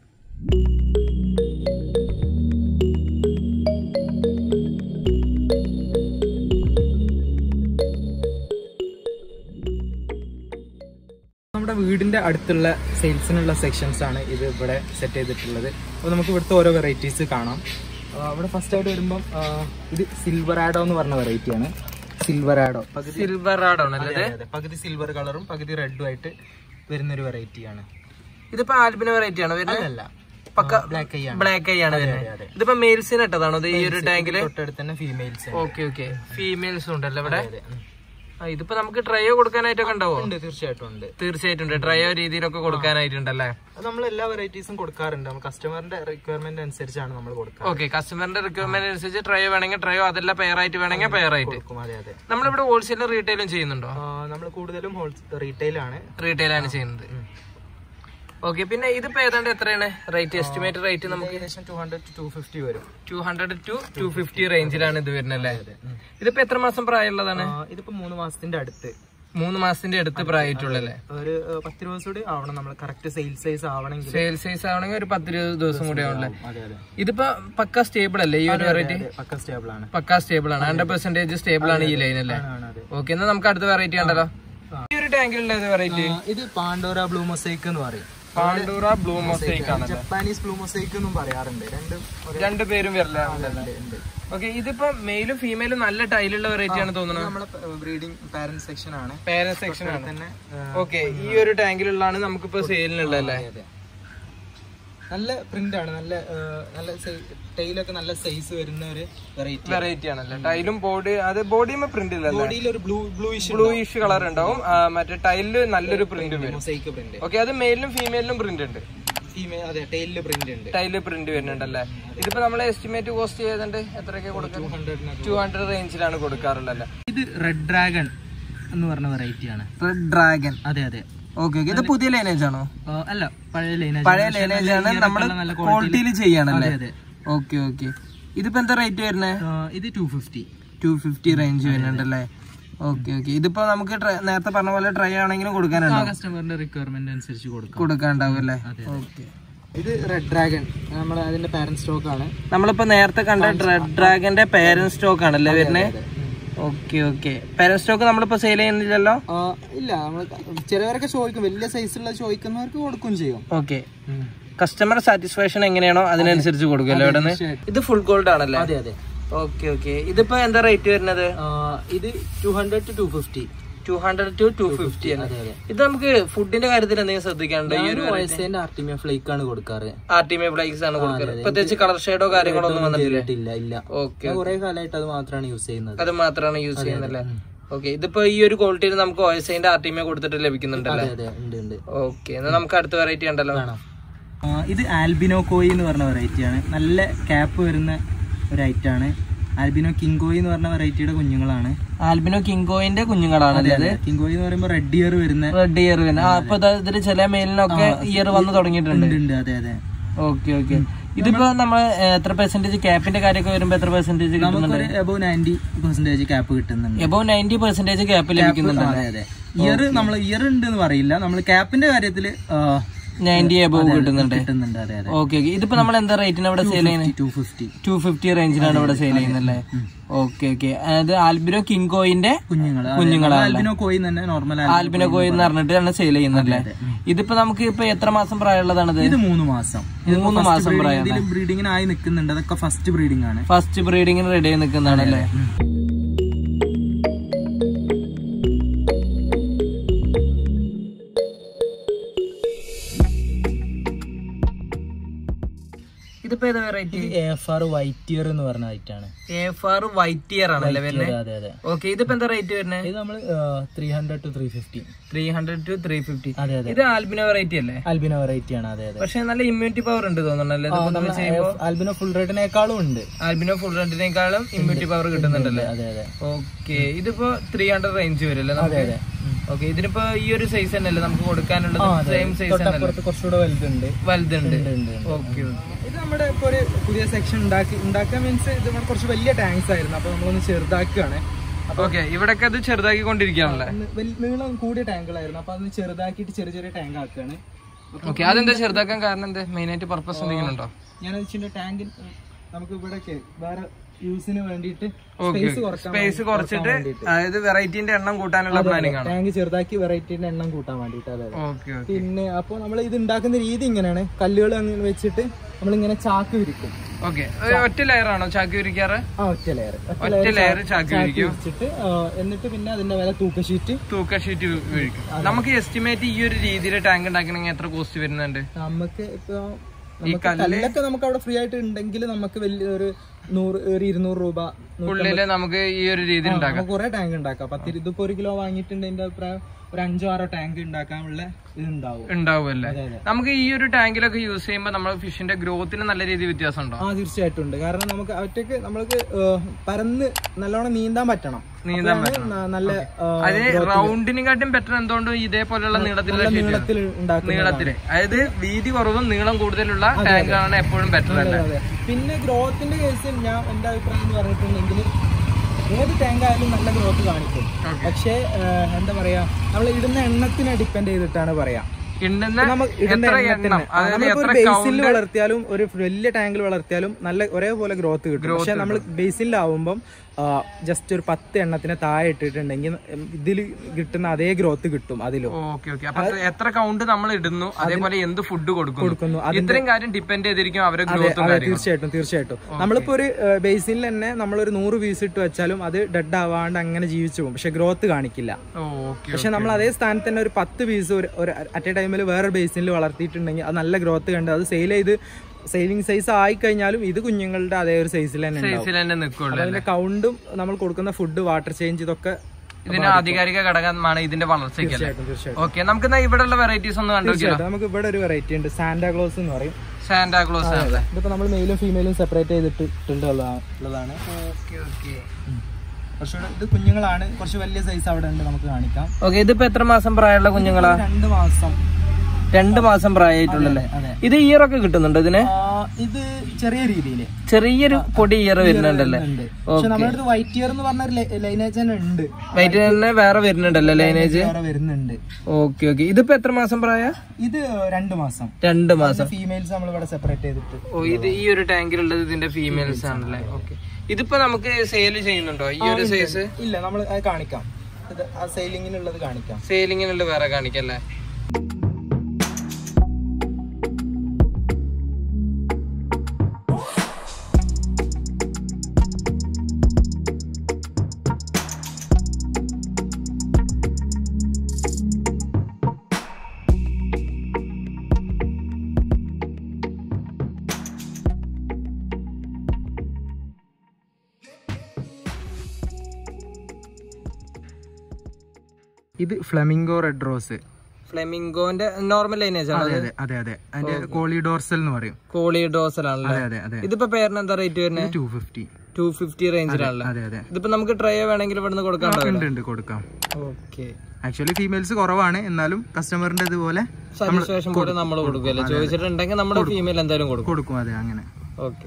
നമ്മുടെ വീടിന്റെ അടുത്തുള്ള സെയിൽസിനുള്ള സെക്ഷൻസ് ആണ് ഇത് ഇവിടെ സെറ്റ് ചെയ്തിട്ടുള്ളത് അപ്പോൾ നമുക്ക് ഇവിടുത്തെ ഓരോ വെറൈറ്റീസ് കാണാം ആ, ഇവിടെ ഫസ്റ്റ് ആയിട്ട് വരുമ്പം ആ, ഇത് സിൽവർ ആഡോ എന്ന് പറഞ്ഞ വെറൈറ്റി ആണ് സിൽവർ ആഡോ പകുതി സിൽവർ ആഡാണ് അതെ, അതെ. പകുതി സിൽവർ കളറും പകുതി റെഡും ആയിട്ട് വരുന്ന ഒരു വെറൈറ്റി ആണ് ഇതിപ്പോ ആൽബിന വെറൈറ്റി ആണോ വരുന്നത് അല്ല പക്ക ബ്ലാക്ക് ഐ ആണ് ബ്ലാക്ക് ഐ ആണ് വരുന്നത് ഇതിപ്പോ മെയിൽസിന് ഇട്ടതാണോ ഇത് ഈ ഒരു ടാങ്കില് തൊട്ടടുത്ത് തന്നെ ഫീമെയിൽസ് ഓക്കെ ഓക്കെ ഫീമെയിൽസും ഉണ്ടല്ലോ ഇവിടെ അതെ ഉം. ആ, ഇതിപ്പോ നമുക്ക് ട്രയോ കൊടുക്കാനായിട്ടൊക്കെ ഉണ്ടാവോ ഉണ്ട് തീർച്ചയായിട്ടും ഉണ്ട് തീർച്ചയായിട്ടും ഉണ്ട് ട്രയോ രീതിയിലൊക്കെ കൊടുക്കാനായിട്ടുണ്ടല്ലേ അത് നമ്മൾ എല്ലാ വെറൈറ്റീസും കൊടുക്കാറുണ്ട് നമ്മൾ കസ്റ്റമറിന്റെ റിക്വയർമെന്റ് അനുസരിച്ചാണ് നമ്മൾ കൊടുക്കുക ഓക്കെ കസ്റ്റമറിന്റെ റിക്വയർമെന്റ് അനുസരിച്ച് ട്രയോ വേണമെങ്കിൽ ട്രയോ അതല്ല പെയർ ആയിട്ട് വേണമെങ്കിൽ പെയർ ആയിട്ട് കൊടുക്കും അതെ അതെ നമ്മളിവിടെ ഹോൾസെയിലും റീറ്റെയിലും ചെയ്യുന്നുണ്ടോ നമ്മൾ കൂടുതലും റീറ്റെയിൽ ആണ് റീറ്റെയിൽ ആണ് ചെയ്യുന്നത് ഓക്കെ പിന്നെ ഇതിപ്പോ ഏതാണ്ട് എത്രയാണ് റേറ്റ് എസ്റ്റിമേറ്റ് റേറ്റ് നമുക്ക് ഏകദേശം two hundred two two fifty വരും two hundred two two fifty റേഞ്ചിലാണ് ഇത് വരുന്നത് അല്ലേ ഇതിപ്പോ എത്ര മാസം പ്രായമുള്ളതാണ് ആ, ഇതിപ്പോ മൂന്ന് മാസത്തിന്റെ അടുത്ത് മൂന്ന് മാസത്തിന്റെ അടുത്ത് പ്രായമായിട്ടുള്ളല്ലേ ഒരു ഏ, പത്ത് ദിവസം കൂടി ആവണം നമ്മൾ കറക്റ്റ് സെയിൽ സൈസ് ആവണമെങ്കിൽ സെയിൽ സൈസ് ആവണമെങ്കിൽ ഒരു പത്ത് ഇരുപത് ദിവസം കൂടി ആവണല്ലേ അതെ അതെ ഇതിപ്പോ പക്ക സ്റ്റേബിൾ അല്ലേ ഈ ഒരു വെറൈറ്റി അതെ, പക്ക സ്റ്റേബിൾ ആണ് പക്ക സ്റ്റേബിൾ ആണ് ഹൺഡ്രഡ് പെർസെന്റേജ് സ്റ്റേബിൾ ആണ് ഈ ലൈൻ അല്ലേ ആണ്, ആണ്, അതെ ഓക്കെ എന്നാ നമുക്ക് അടുത്ത വെറൈറ്റി ഉണ്ടല്ലോ ഈ ഒരു ടാങ്കിലുള്ള വെറൈറ്റി ആ, ഇത് പാണ്ടോര ബ്ലൂ മൊസൈക്ക് എന്ന് പറയും പാണ്ടൂറ ബ്ലൂ മൊസൈക്ക് ആണ് ജപ്പാനീസ് ബ്ലൂ മൊസൈക്ക് എന്നും പറയാറുണ്ട് രണ്ടും ഒരേ രണ്ടു പേരും വരില്ല ഉണ്ട്, ഉണ്ട്. ഓക്കെ ഇതിപ്പോ മെയിലും ഫീമെയിലും നല്ല ടൈലുള്ള വെറൈറ്റി ആണ് തോന്നുന്നത് നമ്മളെ ബ്രീഡിംഗ് പാരന്റ് സെക്ഷൻ ആണ് പേരന്റ് സെക്ഷൻ ആണ് തന്നെ ആ, ഓക്കെ ഈ ഒരു ടാങ്കിലുള്ളതാണ് നമുക്കിപ്പോ സെയിലിനുള്ളതല്ലേ അതെ. നല്ല പ്രിന്റ് ആണ് നല്ല ആ, നല്ല ടൈലൊക്കെ നല്ല സൈസ് വരുന്ന ഒരു വെറൈറ്റി വെറൈറ്റി ആണല്ലേ ടൈലും ബോഡി അത് ബോഡിയുമേ പ്രിന്റ് ഇല്ലല്ലേ ബോഡിയിൽ ഒരു ബ്ലൂ ബ്ലൂയിഷ് ബ്ലൂയിഷ് കളർ ഉണ്ടാവും ആ, മറ്റേ ടൈലില് നല്ലൊരു പ്രിന്റ് വരും മൊസൈക്ക് പ്രിന്റ് ഓക്കെ അത് മെയിലും ഫീമെയിലും പ്രിന്റ് ഉണ്ട് ഫീമെയിൽ അതെ ടൈലില് പ്രിന്റ് ഉണ്ട് ടൈല് പ്രിന്റ് വരുന്നുണ്ടല്ലേ ഇതിപ്പോ നമ്മൾ എസ്റ്റിമേറ്റ് കോസ്റ്റ് ചെയ്തിട്ടുണ്ട് എത്രയൊക്കെ കൊടുക്കുന്നത് ഹൺഡ്രഡിനൊക്കെ ടു ഹൺഡ്രഡ് റേഞ്ചിലാണ് കൊടുക്കാറുള്ളത് ഇത് റെഡ് ഡ്രാഗൺ എന്ന് പറഞ്ഞ വെറൈറ്റി ആണ് റെഡ് ഡ്രാഗൺ അതെ അതെ ഓക്കെ ഓക്കെ ഇത് പുതിയ ലൈനേജ് ആണോ ആ, അല്ല പഴയ ലൈന പഴയ ലൈനേജ് ആണ് നമ്മൾ ക്വാളിറ്റിയിൽ ചെയ്യാണല്ലേ അതെ ഓക്കെ ഓക്കെ ഇതിപ്പോ എന്താ റേറ്റ് വരുന്നത് ആ, ഇത് two fifty two fifty range വരുന്നുണ്ടല്ലേ ഓക്കെ ഓക്കെ ഇതിപ്പോ നമുക്ക് try- നേരത്തെ പറഞ്ഞ പോലെ ട്രൈ ആണെങ്കിലും കൊടുക്കാനുണ്ടോ കസ്റ്റമറിന്റെ റിക്വയർമെന്റ് അനുസരിച്ച് കൊടുക്കാം കൊടുക്കാനുണ്ടാവും അല്ലേ ഓക്കെ ഇത് റെഡ് ഡ്രാഗൺ നമ്മൾ അതിന്റെ പാരന്റ് സ്റ്റോക്ക് ആണ് നമ്മളിപ്പോ നേരത്തെ കണ്ട റെഡ് ഡ്രാഗന്റെ പേരന്റ് സ്റ്റോക്ക് ആണല്ലേ വരുന്നത് ഓക്കെ ഓക്കെ പേരന്റ് സ്റ്റോക്ക് നമ്മളിപ്പോ സെയിൽ ചെയ്യുന്നില്ലല്ലോ ആ, ഇല്ല നമ്മൾ ചിലവരൊക്കെ ചോദിക്കും വലിയ സൈസുള്ള ചോദിക്കുന്നവർക്ക് കൊടുക്കും ചെയ്യും ഓക്കെ കസ്റ്റമർ സാറ്റിസ്ഫാക്ഷൻ എങ്ങനെയാണോ അതിനനുസരിച്ച് കൊടുക്കും അല്ലേ ഇവിടെ ഇത് ഫുൾ ഗോൾഡ് ആണല്ലേ അതെ അതെ ഓക്കെ ഓക്കെ ഇതിപ്പോ എന്താ റേറ്റ് വരുന്നത് ആ, ഇത് two hundred two two fifty two hundred two two fifty ആണ് ഇത് നമുക്ക് ഫുഡിന്റെ കാര്യത്തിൽ എന്തെങ്കിലും ശ്രദ്ധിക്കാനുണ്ടോ ഈ ഒരു വയസ്സേന്റെ ആർട്ടിമിയ ഫ്ലേക്ക് ആണ് കൊടുക്കാറ് ആർട്ടിമേ ഫ്ലൈക്സ് ആണ് കൊടുക്കുന്നത് പ്രത്യേകിച്ച് കളർ ഷെയ്ഡോ കാര്യങ്ങളോ ഒന്നും വന്നിട്ടില്ല ഇല്ല ഇല്ല ഓക്കെ ഞാൻ കുറെ കാലമായിട്ട് അത് മാത്രമാണ് യൂസ് ചെയ്യുന്നത് അത് മാത്രമാണ് യൂസ് ചെയ്യുന്നല്ലേ ഓക്കെ ഇതിപ്പോ ഈ ഒരു ക്വാളിറ്റിയിൽ നമുക്ക് ഓയസൈന്റെ ആർട്ടിമേ കൊടുത്തിട്ട് ലഭിക്കുന്നുണ്ടല്ലേ അതെ അതെ ഉണ്ട് ഉണ്ട് ഓക്കെ എന്നാ നമുക്ക് അടുത്ത വെറൈറ്റി ഉണ്ടല്ലോ ആ, ഇത് ആൽബിനോ കോയി എന്ന് പറഞ്ഞ വെറൈറ്റി ആണ് നല്ല ക്യാപ്പ് വരുന്ന ഒരു ഐറ്റം ആണ് ആൽബിനോ കിങ്കോയി എന്ന് പറഞ്ഞ വെറൈറ്റിയുടെ കുഞ്ഞുങ്ങളാണ് ആൽബിനോ കിങ്കോയിന്റെ കുഞ്ഞുങ്ങളാണല്ലേ ഇത് കിങ്കോയി എന്ന് പറയുമ്പോൾ റെഡ് ഇയർ വരുന്ന റെഡ് ഇയർ പിന്നെ ആ അപ്പൊ ദാ ഇതില് ചില മെയിലിനൊക്കെ ഇയർ വന്ന് തുടങ്ങിയിട്ടുണ്ട് ഉണ്ട്, ഉണ്ട് അതെ അതെ ഓക്കെ ഓക്കെ ഇതിപ്പോ നമ്മൾ എത്ര പെർസെന്റേജ് ക്യാപ്പിന്റെ കാര്യമൊക്കെ വരുമ്പോ എത്ര പെർസെന്റേജ് കിട്ടുന്നുണ്ട് നമുക്കൊരു എബവ് നയൻറ്റി പെർസെന്റേജ് ക്യാപ്പ് കിട്ടുന്നുണ്ട് എബോ നയൻറ്റി പെർസെന്റേജ് ക്യാപ്പ് ലഭിക്കുന്നുണ്ട് അതെ അതെ ഇയർ നമ്മൾ ഇയർ ഉണ്ട് എന്ന് പറയില്ല നമ്മൾ ക്യാപ്പിന്റെ കാര്യത്തില് നയൻറ്റി എബോ കിട്ടുന്നുണ്ട് കിട്ടുന്നുണ്ട് അതെ അതെ ഓക്കെ ഓക്കെ ഇതിപ്പോ നമ്മൾ എന്താ റേറ്റിന് ഇവിടെ സെയിൽ ചെയ്യുന്നത് ടു ഫിഫ്റ്റി ടു ഫിഫ്റ്റി റേഞ്ചിലാണ് ഇവിടെ സെയിൽ ചെയ്യുന്നല്ലേ ഓക്കെ ഓക്കെ അത് ആൽബിനോ കിങ്കോയിന്റെ കുഞ്ഞുങ്ങൾ കുഞ്ഞുങ്ങളാണ് ആൽബിനോ കോയി തന്നെ നോർമൽ ആൽബിനോ കോയി എന്ന് പറഞ്ഞിട്ടാണ് സെയിൽ ചെയ്യുന്നല്ലേ ഇതിപ്പോ നമുക്ക് ഇപ്പൊ എത്ര മാസം പ്രായമുള്ളതാണിത് ഇത് മൂന്ന് മാസം മൂന്ന് മാസം പ്രായം ഇതിൽ ബ്രീഡിങ്ങിനായി നിൽക്കുന്നുണ്ട് അതൊക്കെ ഫസ്റ്റ് ബ്രീഡിംഗ് ആണ് ഫസ്റ്റ് ബ്രീഡിങ്ങിന് റെഡി ആയി നിൽക്കുന്നതാണല്ലേ ഇതിപ്പോ ഏതാ variety F R white ear എന്ന് പറഞ്ഞ ഐറ്റം ആണ് എഫ് ആർ വൈറ്റ് ഇയർ ആണല്ലേ വരുന്നത് അതെ അതെ ഓക്കെ ഇതിപ്പോ എന്താ റേറ്റ് വരുന്നത് ഇത് നമ്മൾ three hundred two three fifty three hundred two three fifty അതെ അതെ ഇത് ആൽബിനോ വെറൈറ്റി അല്ലേ ആൽബിനോ വെറൈറ്റി ആണ് അതെ അതെ പക്ഷെ നല്ല ഇമ്മ്യൂണിറ്റി പവർ ഉണ്ട് തോന്നുന്നല്ലേ ഇതിപ്പോ ചെയ്യുമ്പോ ആൽബിനോ ഫുൾ റേറ്റിനേക്കാളും ഉണ്ട് ആൽബിനോ ഫുൾ റെഡിനേക്കാളും ഇമ്മ്യൂണിറ്റി പവർ കിട്ടുന്നുണ്ടല്ലേ അതെ അതെ ഓക്കെ ഇതിപ്പോ ത്രീ ഹൺഡ്രഡ് റേഞ്ച് വരും അല്ലേ അതെ ഓക്കെ ഇതിനിപ്പോ ഈ ഒരു സൈസ് തന്നെയല്ലേ നമുക്ക് കൊടുക്കാനുള്ളത് സെയിം സൈസ് തന്നെയല്ലേ തൊട്ടപ്പുറത്ത് കുറച്ചുകൂടെ വലുതുണ്ട് വലുതുണ്ട് ഉണ്ട്, ഉണ്ട്. ഓക്കെ ഇത് നമ്മുടെ ഇപ്പൊ ഒരു പുതിയ സെക്ഷൻ ഉണ്ടാക്കി ഉണ്ടാക്കാൻ മീൻസ് ഇത് നമ്മുടെ കുറച്ച് വലിയ ടാങ്ക്സ് ആയിരുന്നു അപ്പൊ നമ്മളൊന്ന് ചെറുതാക്കുകയാണ് ഓക്കെ ഇവിടൊക്കെ അത് ചെറുതാക്കി കൊണ്ടിരിക്കുകയാണല്ലേ ഒന്ന് വലിയ- നീളം കൂടിയ ടാങ്കുകളായിരുന്നു അപ്പൊ അതൊന്ന് ചെറുതാക്കിയിട്ട് ചെറിയ ചെറിയ ടാങ്ക് ആക്കുകയാണ് ഓക്കെ അതെന്താ ചെറുതാക്കാൻ കാരണം എന്താ മെയിൻ ആയിട്ട് പർപ്പസ് എന്തെങ്കിലും ഉണ്ടോ ഞാൻ വെച്ചിട്ട് ടാങ്കിൽ നമുക്ക് ഇവിടെ വേറെ യൂസിന് വേണ്ടിയിട്ട് സ്പേസ് കുറക്കാൻ സ്പേസ് കുറച്ചിട്ട് അതായത് വെറൈറ്റിന്റെ എണ്ണം കൂട്ടാനുള്ള പ്ലാനിങ് ആണ് ടാങ്ക് ചെറുതാക്കി വെറൈറ്റിന്റെ എണ്ണം കൂട്ടാൻ വേണ്ടിയിട്ട് അതെ അതെ. ഓക്കെ ഓക്കെ പിന്നെ അപ്പോൾ നമ്മൾ ഇത് ഉണ്ടാക്കുന്ന രീതി ഇങ്ങനെയാണ് കല്ലുകൾ അങ്ങനെ വെച്ചിട്ട് നമ്മളിങ്ങനെ ചാക്ക് വിരിക്കും ഓക്കെ ഒറ്റ ലെയർ ആണോ ചാക്കി വിരിക്കാറ് ആ ഒറ്റ ലെയർ ഒറ്റ ലെയർ ചാക്കി വിരിക്കും വിരിച്ചിട്ട് ആ, എന്നിട്ട് പിന്നെ അതിന്റെ മേലെ തൂക്ക ഷീറ്റ് തൂക്ക ഷീറ്റ് വിരിക്കും നമുക്ക് എസ്റ്റിമേറ്റ് ഈ ഒരു രീതിയിൽ ടാങ്ക് ഉണ്ടാക്കണമെങ്കിൽ എത്ര കോസ്റ്റ് വരുന്നുണ്ട് നമുക്ക് ഇപ്പൊ നമുക്ക് കല്ലൊക്കെ നമുക്ക് അവിടെ ഫ്രീ ആയിട്ട് ഉണ്ടെങ്കിൽ നമുക്ക് വലിയ ഒരു നൂറ് ഒരു ഇരുന്നൂറ് രൂപ നൂ- ഉള്ളില് നമുക്ക് ഈ ഒരു രീതിയിൽ ഉണ്ടാക്കാം നമുക്ക് കുറെ ടാങ്ക് ഉണ്ടാക്കാം പത്ത് ഇതിപ്പോ ഒരു കിലോ വാങ്ങിയിട്ടുണ്ട് എന്റെ അഭിപ്രായം ഒരു അഞ്ചോ ആറോ ടാങ്ക് ഉണ്ടാക്കാനുള്ള ഇതുണ്ടാവും ഉണ്ടാവുമല്ലേ അതെ അതെ നമുക്ക് ഈ ഒരു ടാങ്കിലൊക്കെ യൂസ് ചെയ്യുമ്പോൾ നമ്മൾ ഫിഷിന്റെ ഗ്രോത്തിന് നല്ല രീതിയിൽ വ്യത്യാസം ഉണ്ടോ ആ തീർച്ചയായിട്ടും ഉണ്ട് കാരണം നമുക്ക് ഒറ്റയ്ക്ക് നമ്മൾക്ക് ഏഹ്, പരന്ന് നല്ലോണം നീന്താൻ പറ്റണം നീന്താൻ അപ്പോഴാണ് ന- നല്ല ഏഹ്, അത് റൗണ്ടിനെക്കാട്ടും ബെറ്റർ എന്തുകൊണ്ടും ഇതേപോലെയുള്ള നീളത്തിലുള്ള നല്ല ഷീറ്റ് നീളത്തിൽ ഉണ്ടാക്കുന്ന നീളത്തില് അതായത് വീതി കുറവും നീളം കൂടുതലുള്ള ടാങ്കാണ് എപ്പോഴും ബെറ്റർ അല്ലേ അതെ. പിന്നെ ഗ്രോത്തിന്റെ കേസിൽ ഞാൻ എന്റെ അഭിപ്രായം എന്ന് പറഞ്ഞിട്ടുണ്ടെങ്കിൽ ഏത് ടാങ്ക് ആയാലും നല്ല ഗ്രോത്ത് കാണിക്കും പക്ഷേ ഏഹ്, എന്താ പറയാ നമ്മൾ ഇടുന്ന എണ്ണത്തിനെ ഡിപ്പെൻഡ് ചെയ്തിട്ടാണ് പറയാ ഇണ്ടുന്ന നമ്മൾ ഇടുന്ന എത്ര എണ്ണത്തിന് എണ്ണം അതായത് നമ്മളിപ്പോ എത്ര ഒരു ബേസിൽ വളർത്തിയാലും ഒരു വലിയ ടാങ്കിൽ വളർത്തിയാലും നല്ല ഒരേപോലെ ഗ്രോത്ത് കിട്ടും പക്ഷെ നമ്മൾ ബേസിലാവുമ്പം ജസ്റ്റ് ഒരു പത്ത് എണ്ണത്തിന് താഴെ ഇട്ടിട്ടുണ്ടെങ്കിൽ ഇതിൽ കിട്ടുന്ന അതേ ഗ്രോത്ത് കിട്ടും അതിലും ഓക്കെ ഓക്കെ അപ്പൊ എത്ര കൗണ്ട് നമ്മൾ ഇടുന്നു അതേപോലെ എന്ത് ഫുഡ് കൊടുക്കുന്നു കൊടുക്കുന്നു ഇത്രയും കാര്യം ഡിപ്പെൻഡ് ചെയ്തിരിക്കും അവരെ ഗ്രോത്തും അതെ തീർച്ചയായിട്ടും തീർച്ചയായിട്ടും നമ്മളിപ്പോ ഒരു ബേസിൽ തന്നെ നമ്മളൊരു നൂറ് പീസ് ഇട്ട് വെച്ചാലും അത് ഡെഡ് ആവാണ്ട് അങ്ങനെ ജീവിച്ചു പോകും പക്ഷെ ഗ്രോത്ത് കാണിക്കില്ല ഓക്കെ പക്ഷെ നമ്മൾ അതേ സ്ഥാനത്ത് തന്നെ ഒരു പത്ത് പീസ് ഒരു ഒരു അറ്റ് എ ടൈമിൽ വേറെ ബേസിനിൽ വളർത്തിയിട്ടുണ്ടെങ്കിൽ അത് നല്ല ഗ്രോത്ത് കണ്ട് അത് സെയിൽ ചെയ്ത് സെയിലിംഗ് സൈസ് ആയി കഴിഞ്ഞാലും ഇത് കുഞ്ഞുങ്ങളുടെ അതേ ഒരു സൈസിൽ തന്നെ ഉണ്ടാവും സൈസിൽ തന്നെ നിൽക്കുള്ളൂ അതിന്റെ കൗണ്ടും നമ്മൾ കൊടുക്കുന്ന ഫുഡ് വാട്ടർ ചേഞ്ച് ഇതൊക്കെ ഇതിന്റെ ആധികാരിക ഘടകമാണ് ഇതിന്റെ വളർച്ചയ്ക്ക് അല്ലേ തീർച്ചയായിട്ടും തീർച്ചയായിട്ടും ഓക്കെ നമുക്ക് എന്നാ ഇവിടെയുള്ള വെറൈറ്റീസ് ഒന്ന് കണ്ടു തീർച്ചയായിട്ടും നമുക്ക് ഇവിടെ ഒരു വെറൈറ്റി ഉണ്ട് സാന്റാക്ലോസ് എന്ന് പറയും സാന്റാക്ലോസ് ആണല്ലേ ഇതിപ്പോ നമ്മൾ മെയിലും ഫീമെയിലും സെപ്പറേറ്റ് ചെയ്തിട്ടുണ്ട് ഉള്ളതാണ് ഓക്കെ ഓക്കെ കുറച്ചുകൂടെ ഇത് കുഞ്ഞുങ്ങളാണ് കുറച്ച് വലിയ സൈസ് അവിടെ ഉണ്ട് നമുക്ക് കാണിക്കാം ഓക്കെ ഇതിപ്പോ എത്ര മാസം പ്രായമുള്ള കുഞ്ഞുങ്ങളാ രണ്ട് മാസം രണ്ട് മാസം പ്രായമായിട്ടുള്ളല്ലേ അതെ ഇത് ഇയറൊക്കെ കിട്ടുന്നുണ്ട് ഇതിന് ആ, ഇത് ചെറിയ രീതിയിൽ ചെറിയൊരു പൊടി ഇയർ വരുന്നുണ്ടല്ലേ ഉണ്ട് പക്ഷെ നമ്മുടെ അടുത്ത് വൈറ്റ് ഇയർ എന്ന് പറഞ്ഞ ഒരു ലൈനേജ് തന്നെ ഉണ്ട് വൈറ്റ് തന്നെ വേറെ വരുന്നുണ്ടല്ലോ ലൈനേജ് വേറെ വരുന്നുണ്ട് ഓക്കെ ഓക്കെ ഇതിപ്പോ എത്ര മാസം പ്രായ ഇത് രണ്ട് മാസം രണ്ട് മാസം ഫീമെയിൽസ് നമ്മൾ ഇവിടെ സെപ്പറേറ്റ് ചെയ്തിട്ട് ഓ ഇത് ഈ ഒരു ടാങ്കിലുള്ളത് ഇതിന്റെ ഫീമെയിൽസ് ആണല്ലേ ഓക്കെ ഇതിപ്പോ നമുക്ക് സെയിൽ ചെയ്യുന്നുണ്ടോ ഈ ഒരു സൈസ് ഇല്ല നമ്മൾ അത് കാണിക്കാം ഇത് ആ സെയിലിങ്ങിനുള്ളത് കാണിക്കാം സെയിലിങ്ങിനുള്ള വേറെ കാണിക്കല്ലേ ഇത് ഫ്ലമിംഗോ റെഡ് റോസ് ഫ്ലെമിംഗോന്റെ നോർമൽ ലൈനേജ് ആണ് അതെ അതെ അതെ അതിന്റെ കോളിഡോർസൽ എന്ന് പറയും കോളി ഡോസൽ ആണല്ലേ അതെ അതെ ഇതിപ്പോ പേരിന് എന്താ റേറ്റ് വരുന്നത് ടു ഫിഫ്റ്റി ടു ഫിഫ്റ്റി റേഞ്ചിലാണല്ലേ അതെ അതെ ഇതിപ്പോ നമുക്ക് ട്രൈ വേണമെങ്കിൽ ഇവിടുന്ന് കൊടുക്കാൻ ഉണ്ട് ഉണ്ട് കൊടുക്കാം ഓക്കെ ആക്ച്വലി ഫീമെയിൽസ് കുറവാണ് എന്നാലും കസ്റ്റമറിന്റെ ഇതുപോലെ സാറ്റിസ്ഫാക്ഷൻ പോലെ നമ്മൾ കൊടുക്കുമല്ലേ ചോദിച്ചിട്ടുണ്ടെങ്കിൽ നമ്മുടെ ഫീമെയിൽ എന്തായാലും കൊടുക്കും കൊടുക്കും അതെ അങ്ങനെ ഓക്കെ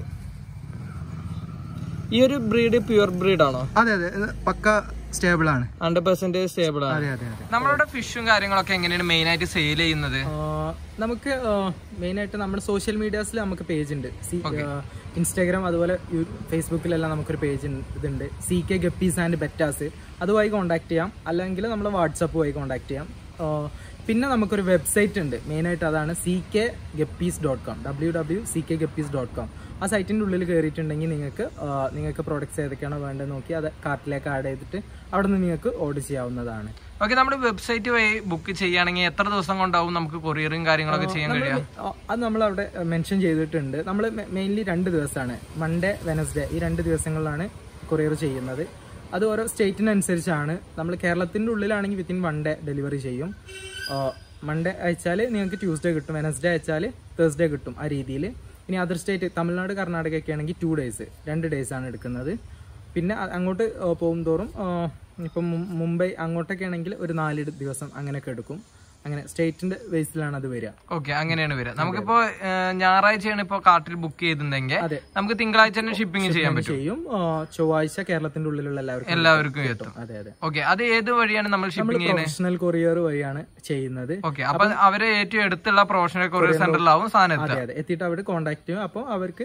ഈ ഒരു ബ്രീഡ് പ്യുവർ ബ്രീഡ് ആണോ അതെ അതെ ഇത് പക്ക സ്റ്റേബിൾ ആണ് ഹൺഡ്രഡ് പെർസെന്റേജ് സ്റ്റേബിൾ ആണ് അതെ അതെ അതെ നമ്മളുടെ ഫിഷും കാര്യങ്ങളൊക്കെ എങ്ങനെയാണ് മെയിൻ ആയിട്ട് സെയിൽ ചെയ്യുന്നത് നമുക്ക് മെയിൻ ആയിട്ട് നമ്മുടെ സോഷ്യൽ മീഡിയാസിൽ നമുക്ക് പേജ് ഉണ്ട് ഇൻസ്റ്റാഗ്രാം അതുപോലെ യു- ഫേസ്ബുക്കിലെല്ലാം നമുക്കൊരു പേജ് ഇതുണ്ട് C K guppies and bettas അതുമായി കോൺടാക്ട് ചെയ്യാം അല്ലെങ്കിൽ നമ്മൾ വാട്സപ്പ് വഴി കോൺടാക്ട് ചെയ്യാം ആ, പിന്നെ നമുക്കൊരു വെബ്സൈറ്റ് ഉണ്ട് മെയിനായിട്ട് അതാണ് C K guppies dot com W W C K guppies dot com ആ സൈറ്റിൻ്റെ ഉള്ളിൽ കയറിയിട്ടുണ്ടെങ്കിൽ നിങ്ങൾക്ക് ആ, നിങ്ങൾക്ക് പ്രോഡക്റ്റ്സ് ഏതൊക്കെയാണോ വേണ്ടത് നോക്കി അത് കാർട്ടിലേക്ക് ആഡ് ചെയ്തിട്ട് അവിടെ നിന്ന് നിങ്ങൾക്ക് ഓർഡർ ചെയ്യാവുന്നതാണ് ഓക്കെ നമ്മുടെ വെബ്സൈറ്റ് വഴി ബുക്ക് ചെയ്യുകയാണെങ്കിൽ എത്ര ദിവസം കൊണ്ടാവും നമുക്ക് കൊറിയറും കാര്യങ്ങളൊക്കെ ചെയ്യാൻ കഴിയാം ആ, അത് നമ്മൾ അവിടെ മെൻഷൻ ചെയ്തിട്ടുണ്ട് നമ്മൾ മെയിൻലി രണ്ട് ദിവസമാണ് മൺഡേ വെനസ്ഡേ ഈ രണ്ട് ദിവസങ്ങളിലാണ് കൊറിയർ ചെയ്യുന്നത് അത് ഓരോ സ്റ്റേറ്റിനനുസരിച്ചാണ് നമ്മൾ കേരളത്തിൻ്റെ ഉള്ളിലാണെങ്കിൽ വിത്തിൻ വൺ ഡേ ഡെലിവറി ചെയ്യും മൺഡേ അയച്ചാൽ നിങ്ങൾക്ക് ട്യൂസ്ഡേ കിട്ടും വെനസ്ഡേ അയച്ചാൽ തേഴ്സ്ഡേ കിട്ടും ആ രീതിയിൽ ഇനി അതർ സ്റ്റേറ്റ് തമിഴ്നാട് കർണാടക ഒക്കെ ആണെങ്കിൽ ടു ഡേയ്സ് രണ്ട് ഡേയ്സ് ആണ് എടുക്കുന്നത് പിന്നെ അ- അങ്ങോട്ട് ആ, പോകും തോറും ആ, ഇപ്പം മു- മുംബൈ അങ്ങോട്ടൊക്കെ ആണെങ്കിൽ ഒരു നാല് ദിവസം അങ്ങനെയൊക്കെ എടുക്കും അങ്ങനെ സ്റ്റേറ്റിന്റെ ബേസിലാണ് അത് വരിക ഓക്കെ അങ്ങനെയാണ് വരിക നമുക്കിപ്പോ ഏഹ്, ഞായറാഴ്ചയാണ് ഇപ്പൊ കാർട്ടിൽ ബുക്ക് ചെയ്തിട്ടുണ്ടെങ്കിൽ അതെ. നമുക്ക് തിങ്കളാഴ്ച തന്നെ ഷിപ്പിംഗ് ചെയ്യാൻ പറ്റും ചെയ്യും ആ, ചൊവ്വാഴ്ച കേരളത്തിന്റെ ഉള്ളിലുള്ള എല്ലാവർക്കും എല്ലാവർക്കും എത്തും അതെ അതെ ഓക്കെ അത് ഏത് വഴിയാണ് നമ്മൾ ഷിപ്പിംഗ് ചെയ്യുന്നത് പ്രൊഫഷണൽ കൊറിയർ വഴിയാണ് ചെയ്യുന്നത് ഓക്കെ അപ്പൊ അവര് ഏറ്റവും അടുത്തുള്ള പ്രൊഫഷണൽ കൊറിയർ സെന്ററിലാവും സാധനം എത്തുക അതെ അതെ എത്തിയിട്ട് അവിടെ കോൺടാക്ട് ചെയ്യും അപ്പോൾ അവർക്ക്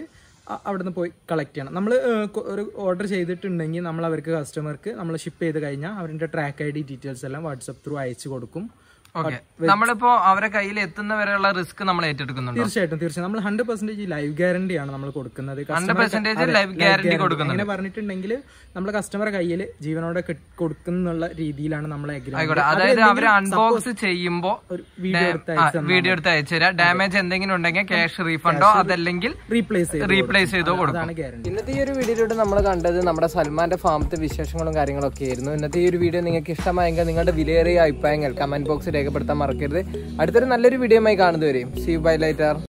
അ- അവിടുന്ന് പോയി കളക്ട് ചെയ്യണം നമ്മൾ ഒരു ഓർഡർ ചെയ്തിട്ടുണ്ടെങ്കിൽ നമ്മൾ അവർക്ക് കസ്റ്റമർക്ക് നമ്മൾ ഷിപ്പ് ചെയ്ത് കഴിഞ്ഞാൽ അവരുടെ ട്രാക്ക് ഐ ഡി ഡീറ്റെയിൽസ് എല്ലാം വാട്സപ്പ് ത്രൂ അയച്ചു കൊടുക്കും ഓക്കെ നമ്മളിപ്പോ അവരെ കയ്യിൽ എത്തുന്നവരെയുള്ള റിസ്ക് നമ്മൾ ഏറ്റെടുക്കുന്നുണ്ടോ തീർച്ചയായിട്ടും തീർച്ചയായും നമ്മൾ ഹൺഡ്രഡ് പെർസെന്റേജ് ലൈവ് ഗ്യാരണ്ടി ആണ് നമ്മൾ കൊടുക്കുന്നത് ഹൺഡ്രഡ് പെർസെന്റേജ് ലൈഫ് ഗ്യാരണ്ടി കൊടുക്കുന്നുണ്ട് അങ്ങനെ പറഞ്ഞിട്ടുണ്ടെങ്കിൽ നമ്മൾ കസ്റ്റമറെ കയ്യിൽ ജീവനോടെ കി- കൊടുക്കുന്നുള്ള രീതിയിലാണ് നമ്മൾ ആയിക്കോട്ടെ അതായത് അവര് അൺബോക്സ് ചെയ്യുമ്പോ ഒരു വീഡിയോ എടുത്ത് വീഡിയോ എടുത്ത് അയച്ചുതരാം ഡാമേജ് എന്തെങ്കിലും ഉണ്ടെങ്കിൽ ക്യാഷ് റീഫണ്ടോ അതല്ലെങ്കിൽ റീപ്ലേസ് ചെയ്ത് റീപ്ലേസ് ചെയ്തോ കൊടുക്കും അതാണ് ഗ്യാരണ്ടി ഇന്നത്തെ ഈ ഒരു വീഡിയോയിലൂടെ നമ്മൾ കണ്ടത് നമ്മുടെ സൽമാന്റെ ഫാമത്തെ വിശേഷങ്ങളും കാര്യങ്ങളൊക്കെ ആയിരുന്നു ഇന്നത്തെ ഈ ഒരു വീഡിയോ നിങ്ങൾക്ക് ഇഷ്ടമായെങ്കിൽ നിങ്ങളുടെ വിലയേറിയ അഭിപ്രായങ്ങൾ കമന്റ് ബോക്സിൽ രേഖപ്പെടുത്താൻ മറക്കരുത് അടുത്തൊരു നല്ലൊരു വീഡിയോയുമായി കാണുന്നവരെയും സീ ബൈ ലൈറ്റർ